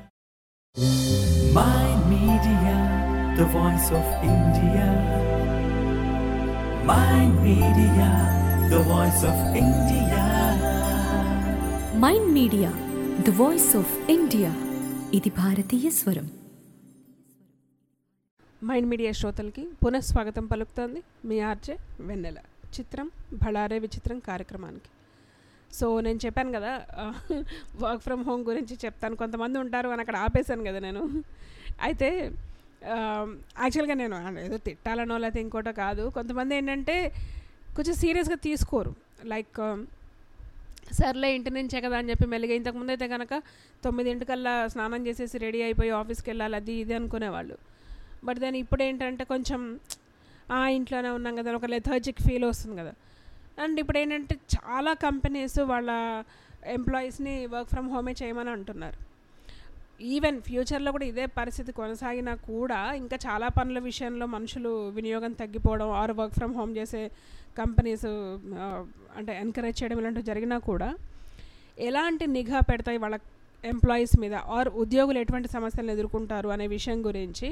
Mind Media, the voice of India. Mind Media, the voice of India. Mind Media the voice of India ఇది భారతీయ స్వరం మైండ్ మీడియా శ్రోతలకి పునఃస్వాగతం పలుకుతోంది మీ ఆర్జే వెన్నెల చిత్రం భళారే విచిత్రం కార్యక్రమానికి సో నేను చెప్పాను కదా వర్క్ ఫ్రమ్ హోమ్ గురించి చెప్తాను కొంతమంది ఉంటారు అని అక్కడ ఆపేశాను కదా నేను అయితే యాక్చువల్గా నేను ఏదో తిట్టాలనో లేకపోతే ఇంకోటో కాదు కొంతమంది ఏంటంటే కొంచెం సీరియస్గా తీసుకోరు లైక్ సర్లే ఇంటి నుంచే కదా అని చెప్పి మెల్లిగా ఇంతకుముందు అయితే కనుక తొమ్మిదింటికల్లా స్నానం చేసేసి రెడీ అయిపోయి ఆఫీస్కి వెళ్ళాలి అది ఇది అనుకునేవాళ్ళు బట్ దెన్ ఇప్పుడు ఏంటంటే కొంచెం ఆ ఇంట్లోనే ఉన్నాం కదా ఒక లెథర్జిక్ ఫీల్ వస్తుంది కదా అండ్ ఇప్పుడు ఏంటంటే చాలా కంపెనీస్ వాళ్ళ ఎంప్లాయీస్ని వర్క్ ఫ్రమ్ హోమే చేయమని అంటున్నారు ఈవెన్ ఫ్యూచర్లో కూడా ఇదే పరిస్థితి కొనసాగినా కూడా ఇంకా చాలా పనుల విషయంలో మనుషులు వినియోగం తగ్గిపోవడం ఆర్ వర్క్ ఫ్రమ్ హోమ్ చేసే కంపెనీస్ అంటే ఎంకరేజ్ చేయడం ఇలాంటివి జరిగినా కూడా ఎలాంటి నిఘా పెడతాయి వాళ్ళ ఎంప్లాయీస్ మీద ఆర్ ఉద్యోగులు ఎటువంటి సమస్యలను ఎదుర్కొంటారు అనే విషయం గురించి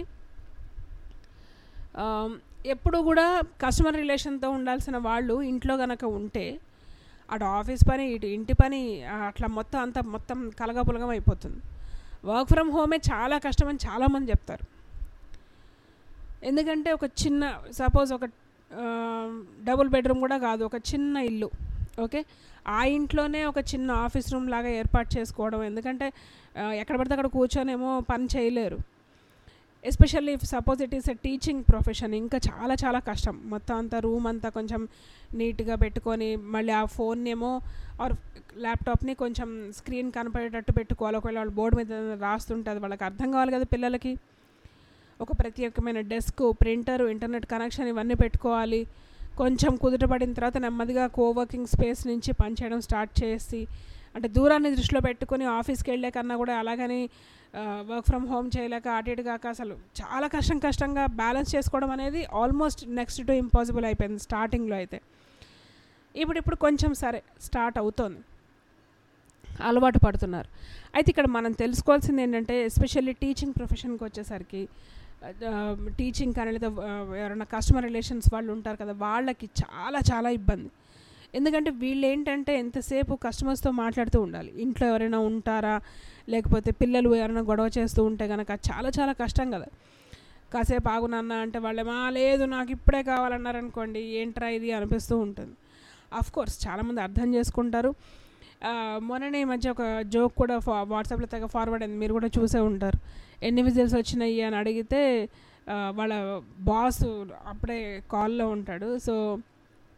ఎప్పుడు కూడా కస్టమర్ రిలేషన్తో ఉండాల్సిన వాళ్ళు ఇంట్లో గనక ఉంటే అటు ఆఫీస్ పని ఇటు ఇంటి పని అట్లా మొత్తం అంతా మొత్తం కలగపులగం అయిపోతుంది వర్క్ ఫ్రమ్ హోమే చాలా కష్టమని చాలామంది చెప్తారు ఎందుకంటే ఒక చిన్న సపోజ్ ఒక డబుల్ బెడ్రూమ్ కూడా కాదు ఒక చిన్న ఇల్లు ఓకే ఆ ఇంట్లోనే ఒక చిన్న ఆఫీస్ రూమ్ లాగా ఏర్పాటు చేసుకోవడం ఎందుకంటే ఎక్కడ పడితే అక్కడ కూర్చొనేమో పని చేయలేరు especially suppose it is a teaching profession ఇంకా చాలా చాలా కష్టం మొత్తం అంతా రూమ్ అంతా కొంచెం నీట్గా పెట్టుకొని మళ్ళీ ఆ ఫోన్ ఏమో ఆర్ ల్యాప్టాప్ని కొంచెం స్క్రీన్ కనపడేటట్టు పెట్టుకోవాలి ఒకవేళ వాళ్ళు బోర్డు మీద రాస్తుంటుంది వాళ్ళకి అర్థం కావాలి కదా పిల్లలకి ఒక ప్రత్యేకమైన డెస్క్ ప్రింటర్ ఇంటర్నెట్ కనెక్షన్ ఇవన్నీ పెట్టుకోవాలి కొంచెం కుదుటపడిన తర్వాత నెమ్మదిగా కోవర్కింగ్ స్పేస్ నుంచి పనిచేయడం స్టార్ట్ చేసి అంటే దూరాన్ని దృష్టిలో పెట్టుకొని ఆఫీస్కి వెళ్ళే కన్నా కూడా అలాగని వర్క్ ఫ్రమ్ హోమ్ చేయలేక అటు ఇటు కాక అసలు చాలా కష్టం కష్టంగా బ్యాలెన్స్ చేసుకోవడం అనేది ఆల్మోస్ట్ నెక్స్ట్ టు ఇంపాసిబుల్ అయిపోయింది స్టార్టింగ్లో అయితే ఇప్పుడు ఇప్పుడు కొంచెం సరే స్టార్ట్ అవుతోంది అలవాటు పడుతున్నారు అయితే ఇక్కడ మనం తెలుసుకోవాల్సింది ఏంటంటే ఎస్పెషల్లీ టీచింగ్ ప్రొఫెషన్కి వచ్చేసరికి టీచింగ్ కానీ లేదా ఎవరైనా కస్టమర్ రిలేషన్స్ వాళ్ళు ఉంటారు కదా వాళ్ళకి చాలా చాలా ఇబ్బంది ఎందుకంటే వీళ్ళు ఏంటంటే ఎంతసేపు కస్టమర్స్తో మాట్లాడుతూ ఉండాలి ఇంట్లో ఎవరైనా ఉంటారా లేకపోతే పిల్లలు ఎవరైనా గొడవ చేస్తూ ఉంటే కనుక చాలా చాలా కష్టం కదా కాసేపు ఆగునన్న అంటే వాళ్ళేమా లేదు నాకు ఇప్పుడే కావాలన్నారనుకోండి ఏంట్రా ఇది అనిపిస్తూ ఉంటుంది అఫ్ కోర్స్ చాలామంది అర్థం చేసుకుంటారు మొన్ననే ఈ మధ్య ఒక జోక్ కూడా ఫా వాట్సాప్లో తెగ ఫార్వర్డ్ అయింది మీరు కూడా చూసే ఉంటారు ఎన్ని విజిల్స్ వచ్చినాయి అని అడిగితే వాళ్ళ బాస్ అప్పుడే కాల్లో ఉంటాడు సో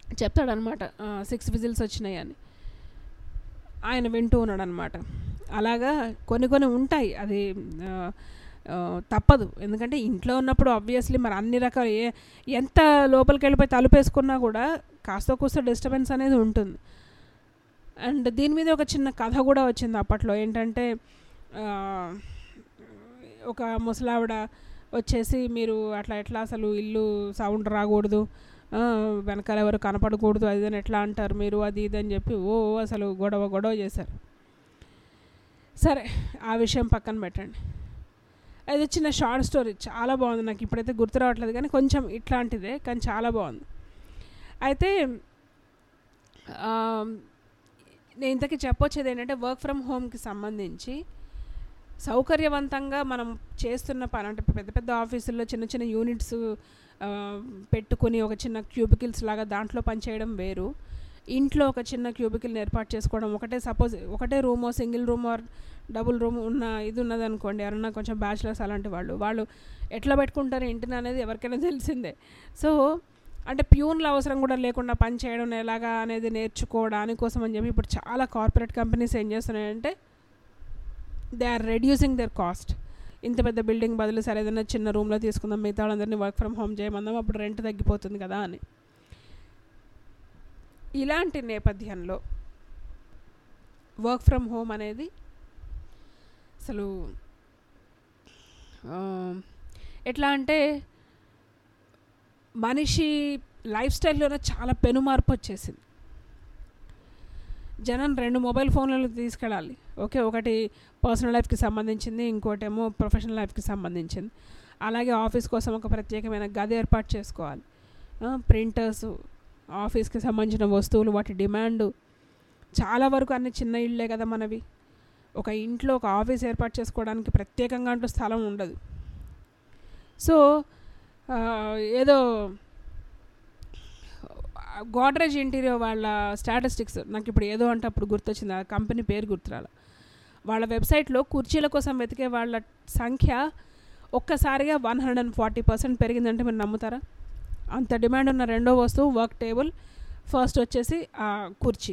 చెప్తాడనమాట సిక్స్ విజిల్స్ వచ్చినాయి అని ఆయన వింటూ ఉన్నాడు అనమాట అలాగా కొన్ని కొన్ని ఉంటాయి అది ఆ, ఆ, తప్పదు ఎందుకంటే ఇంట్లో ఉన్నప్పుడు ఆబ్వియస్లీ మరి అన్ని రకాల ఏ ఎంత లోపలికి వెళ్ళిపోయి తలుపేసుకున్నా కూడా కాస్త కూస్త డిస్టర్బెన్స్ అనేది ఉంటుంది అండ్ దీని మీద ఒక చిన్న కథ కూడా వచ్చింది అప్పట్లో ఏంటంటే ఆ, ఒక ముసలావిడ వచ్చేసి మీరు అట్లా ఎట్లా అసలు ఇల్లు సౌండ్ రాకూడదు ఆ, వెనకాల ఎవరు కనపడకూడదు అది అని ఎట్లా అంటారు మీరు అది ఇది అని చెప్పి ఓ అసలు గొడవ గొడవ చేశారు సరే ఆ విషయం పక్కన పెట్టండి అది చిన్న షార్ట్ స్టోరీ చాలా బాగుంది నాకు ఇప్పుడైతే గుర్తు రావట్లేదు కానీ కొంచెం ఇట్లాంటిదే కానీ చాలా బాగుంది అయితే ఆ, నేను ఇంతకీ చెప్పొచ్చేది ఏంటంటే వర్క్ ఫ్రమ్ హోమ్కి సంబంధించి సౌకర్యవంతంగా మనం చేస్తున్న పని అంటే పెద్ద పెద్ద ఆఫీసుల్లో చిన్న చిన్న యూనిట్స్ ఆ, పెట్టుకుని ఒక చిన్న క్యూబికిల్స్ లాగా దాంట్లో పనిచేయడం వేరు ఇంట్లో ఒక చిన్న క్యూబికిల్ని ఏర్పాటు చేసుకోవడం ఒకటే సపోజ్ ఒకటే రూమో single room or double room ఉన్న ఇది ఉన్నది అనుకోండి ఎవరన్నా కొంచెం బ్యాచిలర్స్ అలాంటి వాళ్ళు వాళ్ళు ఎట్లా పెట్టుకుంటారు ఇంటిని అనేది ఎవరికైనా తెలిసిందే సో అంటే ప్యూన్ల అవసరం కూడా లేకుండా పని చేయడం ఎలాగా అనేది నేర్చుకోవడానికి కోసం అని చెప్పి ఇప్పుడు చాలా కార్పొరేట్ కంపెనీస్ ఏం చేస్తున్నాయంటే they are reducing their cost ఇంత పెద్ద బిల్డింగ్ బదులు సరే ఏదైనా చిన్న రూమ్లో తీసుకుందాం మిగతా వాళ్ళందరినీ వర్క్ ఫ్రమ్ హోమ్ చేయమందాం అప్పుడు రెంట్ తగ్గిపోతుంది కదా అని ఇలాంటి నేపథ్యంలో వర్క్ ఫ్రమ్ హోమ్ అనేది అసలు ఆ, ఎట్లా అంటే మనిషి లైఫ్ స్టైల్లోనే చాలా పెను మార్పు వచ్చేసింది జనం రెండు మొబైల్ ఫోన్లను తీసుకెళ్ళాలి ఓకే ఒకటి పర్సనల్ లైఫ్కి సంబంధించింది ఇంకోటేమో ప్రొఫెషనల్ లైఫ్కి సంబంధించింది అలాగే ఆఫీస్ కోసం ఒక ప్రత్యేకమైన గది ఏర్పాటు చేసుకోవాలి ప్రింటర్స్ ఆఫీస్కి సంబంధించిన వస్తువులు వాటి డిమాండ్ చాలా వరకు అన్ని చిన్న ఇళ్ళే కదా మనవి ఒక ఇంట్లో ఒక ఆఫీస్ ఏర్పాటు చేసుకోవడానికి ప్రత్యేకంగా అంటూ స్థలం ఉండదు సో ఆ, ఏదో గోడ్రేజ్ ఇంటీరియర్ వాళ్ళ స్టాటిస్టిక్స్ నాకు ఇప్పుడు ఏదో అంటే అప్పుడు గుర్తొచ్చింది ఆ కంపెనీ పేరు గుర్తురాల వాళ్ళ వెబ్సైట్లో కుర్చీల కోసం వెతికే వాళ్ళ సంఖ్య ఒక్కసారిగా one hundred and forty percent పెరిగిందంటే మీరు నమ్ముతారా అంత డిమాండ్ ఉన్న రెండో వస్తువు వర్క్ టేబుల్ ఫస్ట్ వచ్చేసి ఆ కుర్చీ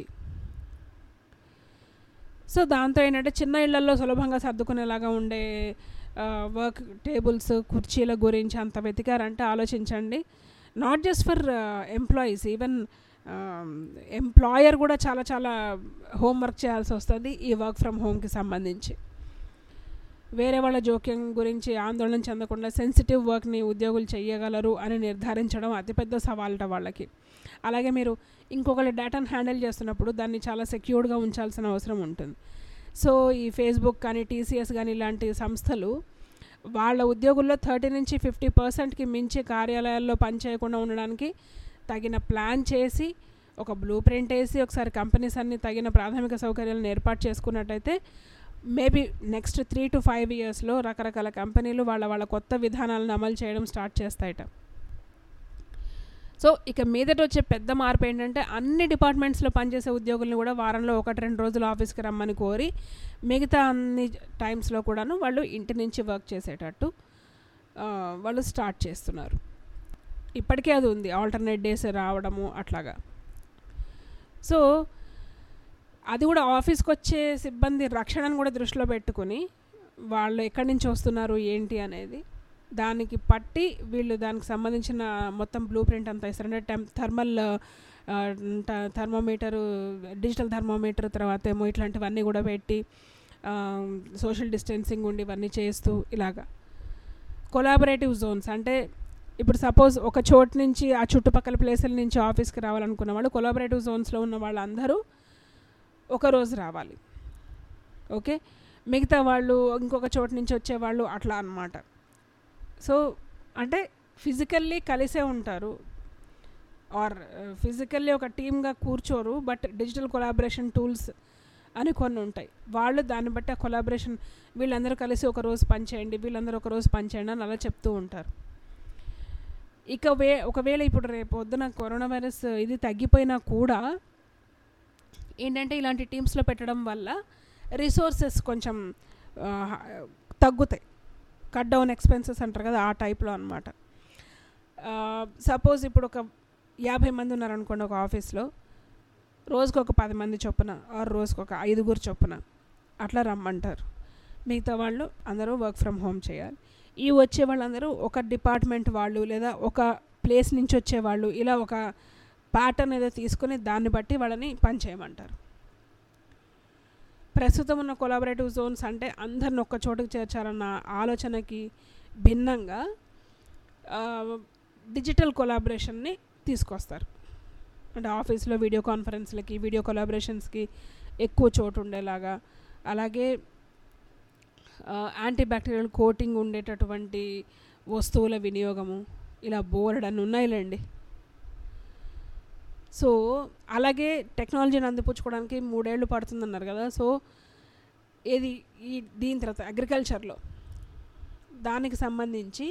సో దాంతో ఏంటంటే చిన్న ఇళ్లలో సులభంగా సర్దుకునేలాగా ఉండే వర్క్ టేబుల్స్ కుర్చీల గురించి అంత వెతికారంటే ఆలోచించండి not just for employees even employer కూడా చాలా చాలా హోంవర్క్ చేయాల్సి వస్తుంది ఈ వర్క్ ఫ్రమ్ హోమ్కి సంబంధించి వేరే వాళ్ళ జోక్యం గురించి ఆందోళన చెందకుండా సెన్సిటివ్ వర్క్ని ఉద్యోగులు చేయగలరు అని నిర్ధారించడం అతిపెద్ద సవాలట వాళ్ళకి అలాగే మీరు ఇంకొకరి డేటాను హ్యాండిల్ చేస్తున్నప్పుడు దాన్ని చాలా సెక్యూర్డ్గా ఉంచాల్సిన అవసరం ఉంటుంది సో ఈ ఫేస్బుక్ కానీ టీసీఎస్ కానీ ఇలాంటి సంస్థలు వాళ్ళ ఉద్యోగుల్లో థర్టీ నుంచి ఫిఫ్టీ పర్సెంట్కి మించి కార్యాలయాల్లో పనిచేయకుండా ఉండడానికి తగిన ప్లాన్ చేసి ఒక బ్లూ ప్రింట్ వేసి ఒకసారి కంపెనీస్ అన్ని తగిన ప్రాథమిక సౌకర్యాలను ఏర్పాటు చేసుకున్నట్టయితే maybe next three to five ఇయర్స్లో రకరకాల కంపెనీలు వాళ్ళ వాళ్ళ కొత్త విధానాలను అమలు చేయడం స్టార్ట్ చేస్తాయట సో ఇక మీదట వచ్చే పెద్ద మార్పు ఏంటంటే అన్ని డిపార్ట్మెంట్స్లో పనిచేసే ఉద్యోగుల్ని కూడా వారంలో ఒకటి రెండు రోజులు ఆఫీస్కి రమ్మని కోరి మిగతా అన్ని టైమ్స్లో కూడాను వాళ్ళు ఇంటి నుంచి వర్క్ చేసేటట్టు ఆ, వాళ్ళు స్టార్ట్ చేస్తున్నారు ఇప్పటికే అది ఉంది ఆల్టర్నేట్ డేస్ రావడము అట్లాగా సో అది కూడా ఆఫీస్కి వచ్చే సిబ్బంది రక్షణను కూడా దృష్టిలో పెట్టుకుని వాళ్ళు ఎక్కడి నుంచి వస్తున్నారు ఏంటి అనేది దానికి పట్టి వీళ్ళు దానికి సంబంధించిన మొత్తం బ్లూ ప్రింట్ అంతా ఇస్తారు అంటే టెం థర్మల్ థర్మోమీటరు డిజిటల్ థర్మోమీటర్ తర్వాత ఏమో ఇట్లాంటివన్నీ కూడా పెట్టి సోషల్ డిస్టెన్సింగ్ ఉండి ఇవన్నీ చేస్తూ ఇలాగా కొలాబరేటివ్ జోన్స్ అంటే ఇప్పుడు సపోజ్ ఒక చోటు నుంచి ఆ చుట్టుపక్కల ప్లేసుల నుంచి ఆఫీస్కి రావాలనుకున్న వాళ్ళు కొలాబరేటివ్ జోన్స్లో ఉన్న వాళ్ళందరూ ఒక రోజు రావాలి ఓకే మిగతా వాళ్ళు ఇంకొక చోటు నుంచి వచ్చేవాళ్ళు అట్లా అన్నమాట సో అంటే ఫిజికల్లీ కలిసే ఉంటారు ఆర్ ఫిజికల్లీ ఒక టీమ్గా కూర్చోరు బట్ డిజిటల్ కొలాబరేషన్ టూల్స్ అని కొన్ని ఉంటాయి వాళ్ళు దాన్ని బట్టి ఆ కొలాబరేషన్ వీళ్ళందరూ కలిసి ఒక రోజు పనిచేయండి వీళ్ళందరూ ఒక రోజు పనిచేయండి అని అలా చెప్తూ ఉంటారు ఇక వే ఒకవేళ ఇప్పుడు రేపు పొద్దున కరోనా వైరస్ ఇది తగ్గిపోయినా కూడా ఏంటంటే ఇలాంటి టీమ్స్లో పెట్టడం వల్ల రిసోర్సెస్ కొంచెం ఆ, తగ్గుతాయి కట్ డౌన్ ఎక్స్పెన్సెస్ అంటారు కదా ఆ టైప్లో అనమాట సపోజ్ ఇప్పుడు ఒక యాభై మంది ఉన్నారనుకోండి ఒక ఆఫీస్లో రోజుకు ఒక పది మంది చొప్పున ఆరు రోజుకు ఒక ఐదుగురు చొప్పున అట్లా రమ్మంటారు మిగతా వాళ్ళు అందరూ వర్క్ ఫ్రమ్ హోమ్ చేయాలి ఈ వచ్చే వాళ్ళందరూ ఒక డిపార్ట్మెంట్ వాళ్ళు లేదా ఒక ప్లేస్ నుంచి వచ్చేవాళ్ళు ఇలా ఒక ప్యాటర్న్ ఏదో తీసుకొని దాన్ని బట్టి వాళ్ళని పని చేయమంటారు ప్రస్తుతం ఉన్న కొలాబరేటివ్ జోన్స్ అంటే అందరిని ఒక్క చోటుకు చేర్చాలన్న ఆలోచనకి భిన్నంగా ఆ, డిజిటల్ కొలాబరేషన్ని తీసుకొస్తారు అంటే ఆఫీస్లో వీడియో కాన్ఫరెన్స్లకి వీడియో కొలాబరేషన్స్కి ఎక్కువ చోటు ఉండేలాగా అలాగే యాంటీ బ్యాక్టీరియల్ కోటింగ్ ఉండేటటువంటి వస్తువుల వినియోగము ఇలా బోర్డ్ అని ఉన్నాయిలేండి సో అలాగే టెక్నాలజీని అందిపుచ్చుకోవడానికి మూడేళ్ళు పడుతుందన్నారు కదా సో ఏది ఈ దీని తర్వాత అగ్రికల్చర్లో దానికి సంబంధించి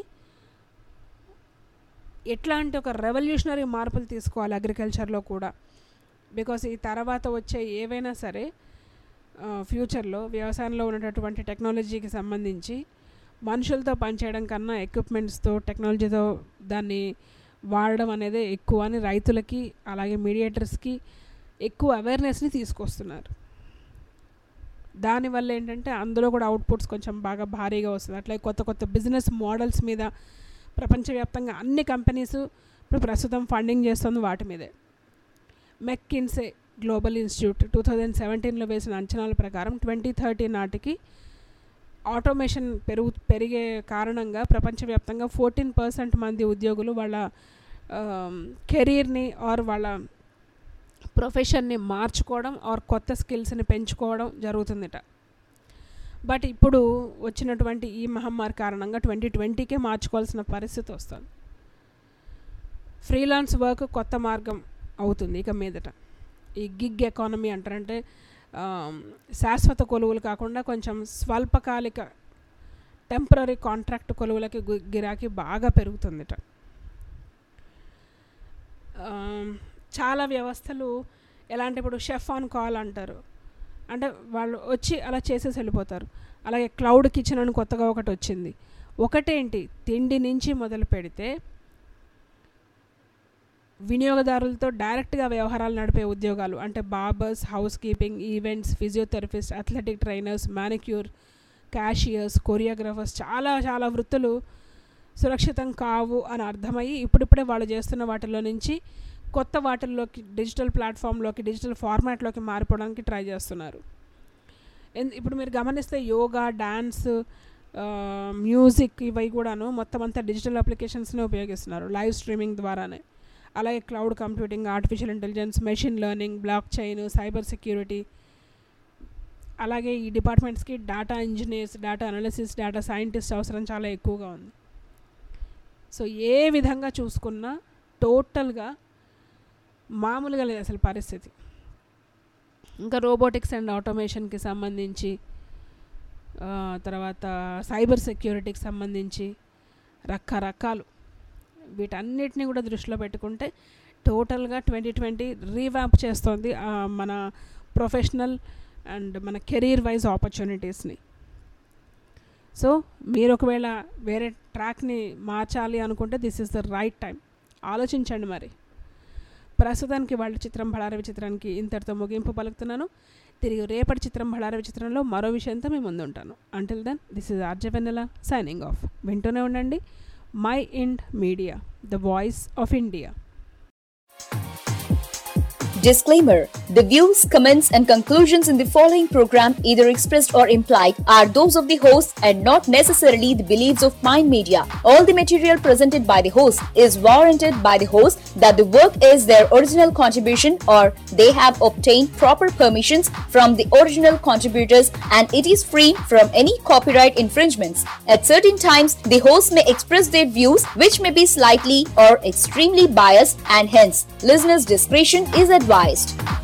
ఎట్లాంటి ఒక రెవల్యూషనరీ మార్పులు తీసుకోవాలి అగ్రికల్చర్లో కూడా బికాస్ ఈ తర్వాత వచ్చే ఏవైనా సరే ఫ్యూచర్లో వ్యవసాయంలో ఉన్నటువంటి టెక్నాలజీకి సంబంధించి మనుషులతో పనిచేయడం కన్నా ఎక్విప్మెంట్స్తో టెక్నాలజీతో దాన్ని వాడడం అనేది ఎక్కువ అని రైతులకి అలాగే మీడియేటర్స్కి ఎక్కువ అవేర్నెస్ని తీసుకొస్తున్నారు దానివల్ల ఏంటంటే అందులో కూడా అవుట్పుట్స్ కొంచెం బాగా భారీగా వస్తుంది అట్లే కొత్త కొత్త బిజినెస్ మోడల్స్ మీద ప్రపంచవ్యాప్తంగా అన్ని కంపెనీస్ ఇప్పుడు ప్రస్తుతం ఫండింగ్ చేస్తుంది వాటి మీదే McKinsey Global Institute two thousand సెవెంటీన్లో వేసిన అంచనాల ప్రకారం ట్వంటీ థర్టీ నాటికి ఆటోమేషన్ పెరుగు పెరిగే కారణంగా ప్రపంచవ్యాప్తంగా ఫోర్టీన్ పర్సెంట్ మంది ఉద్యోగులు వాళ్ళ కెరీర్ని ఆర్ వాళ్ళ ప్రొఫెషన్ని మార్చుకోవడం ఆర్ కొత్త స్కిల్స్ని పెంచుకోవడం జరుగుతుందిట బట్ ఇప్పుడు వచ్చినటువంటి ఈ మహమ్మారి కారణంగా ట్వంటీ ట్వంటీకే మార్చుకోవాల్సిన పరిస్థితి వస్తుంది ఫ్రీలాన్స్ వర్క్ కొత్త మార్గం అవుతుంది ఇక మీదట ఈ గిగ్ ఎకానమీ అంటారంటే శాశ్వత కొలువులు కాకుండా కొంచెం స్వల్పకాలిక టెంపరీ కాంట్రాక్ట్ కొలువులకి గు- గిరాకీ బాగా పెరుగుతుందిట చాలా వ్యవస్థలు ఎలాంటి ఇప్పుడు షెఫ్ ఆన్ కాల్ అంటారు అంటే వాళ్ళు వచ్చి అలా చేసేసి వెళ్ళిపోతారు అలాగే క్లౌడ్ కిచెన్ అని కొత్తగా ఒకటి వచ్చింది ఒకటేంటి తిండి నుంచి మొదలు పెడితే వినియోగదారులతో డైరెక్ట్గా వ్యవహారాలు నడిపే ఉద్యోగాలు అంటే barbers housekeeping events physiotherapist athletic trainers manicure cashiers choreographers చాలా చాలా వృత్తులు సురక్షితం కావు అని అర్థమయ్యి ఇప్పుడిప్పుడే వాళ్ళు చేస్తున్న వాటిలో నుంచి కొత్త వాటిల్లోకి డిజిటల్ ప్లాట్ఫామ్లోకి డిజిటల్ ఫార్మాట్లోకి మారిపోవడానికి ట్రై చేస్తున్నారు ఎన్- ఇప్పుడు మీరు గమనిస్తే యోగా డ్యాన్స్ మ్యూజిక్ ఇవి కూడాను మొత్తం అంతా డిజిటల్ అప్లికేషన్స్ని ఉపయోగిస్తున్నారు లైవ్ స్ట్రీమింగ్ ద్వారానే అలాగే cloud computing artificial intelligence machine learning blockchain cyber security అలాగే ఈ డిపార్ట్మెంట్స్కి data engineers data analysis data scientist అవసరం చాలా ఎక్కువగా ఉంది సో ఏ విధంగా చూసుకున్నా టోటల్గా మామూలుగా లేదు అసలు పరిస్థితి ఇంకా రోబోటిక్స్ అండ్ ఆటోమేషన్కి సంబంధించి ఆ, తర్వాత సైబర్ సెక్యూరిటీకి సంబంధించి రకరకాలు వీటన్నిటిని కూడా దృష్టిలో పెట్టుకుంటే టోటల్గా ట్వంటీ ట్వంటీ రీవ్యాంప్ చేస్తోంది ఆ, మన ప్రొఫెషనల్ అండ్ మన కెరీర్ వైజ్ ఆపర్చునిటీస్ని సో మీరు ఒకవేళ వేరే ట్రాక్ని మార్చాలి అనుకుంటే this is the right time ఆలోచించండి మరి ప్రస్తుతానికి వాళ్ళ చిత్రం బళారవి చిత్రానికి ఇంతటితో ముగింపు పలుకుతున్నాను తిరిగి రేపటి చిత్రం బళారవి చిత్రంలో మరో విషయంతో మేము ముందుంటాను until then this is RJ Vennela signing off వింటూనే ఉండండి Mind Media the voice of India Disclaimer The views, comments, and conclusions in the following program, either expressed or implied, are those of the host and not necessarily the beliefs of Mind Media. All the material presented by the host is warranted by the host that the work is their original contribution or they have obtained proper permissions from the original contributors and it is free from any copyright infringements. At certain times, the host may express their views which may be slightly or extremely biased and hence listeners' discretion is advised.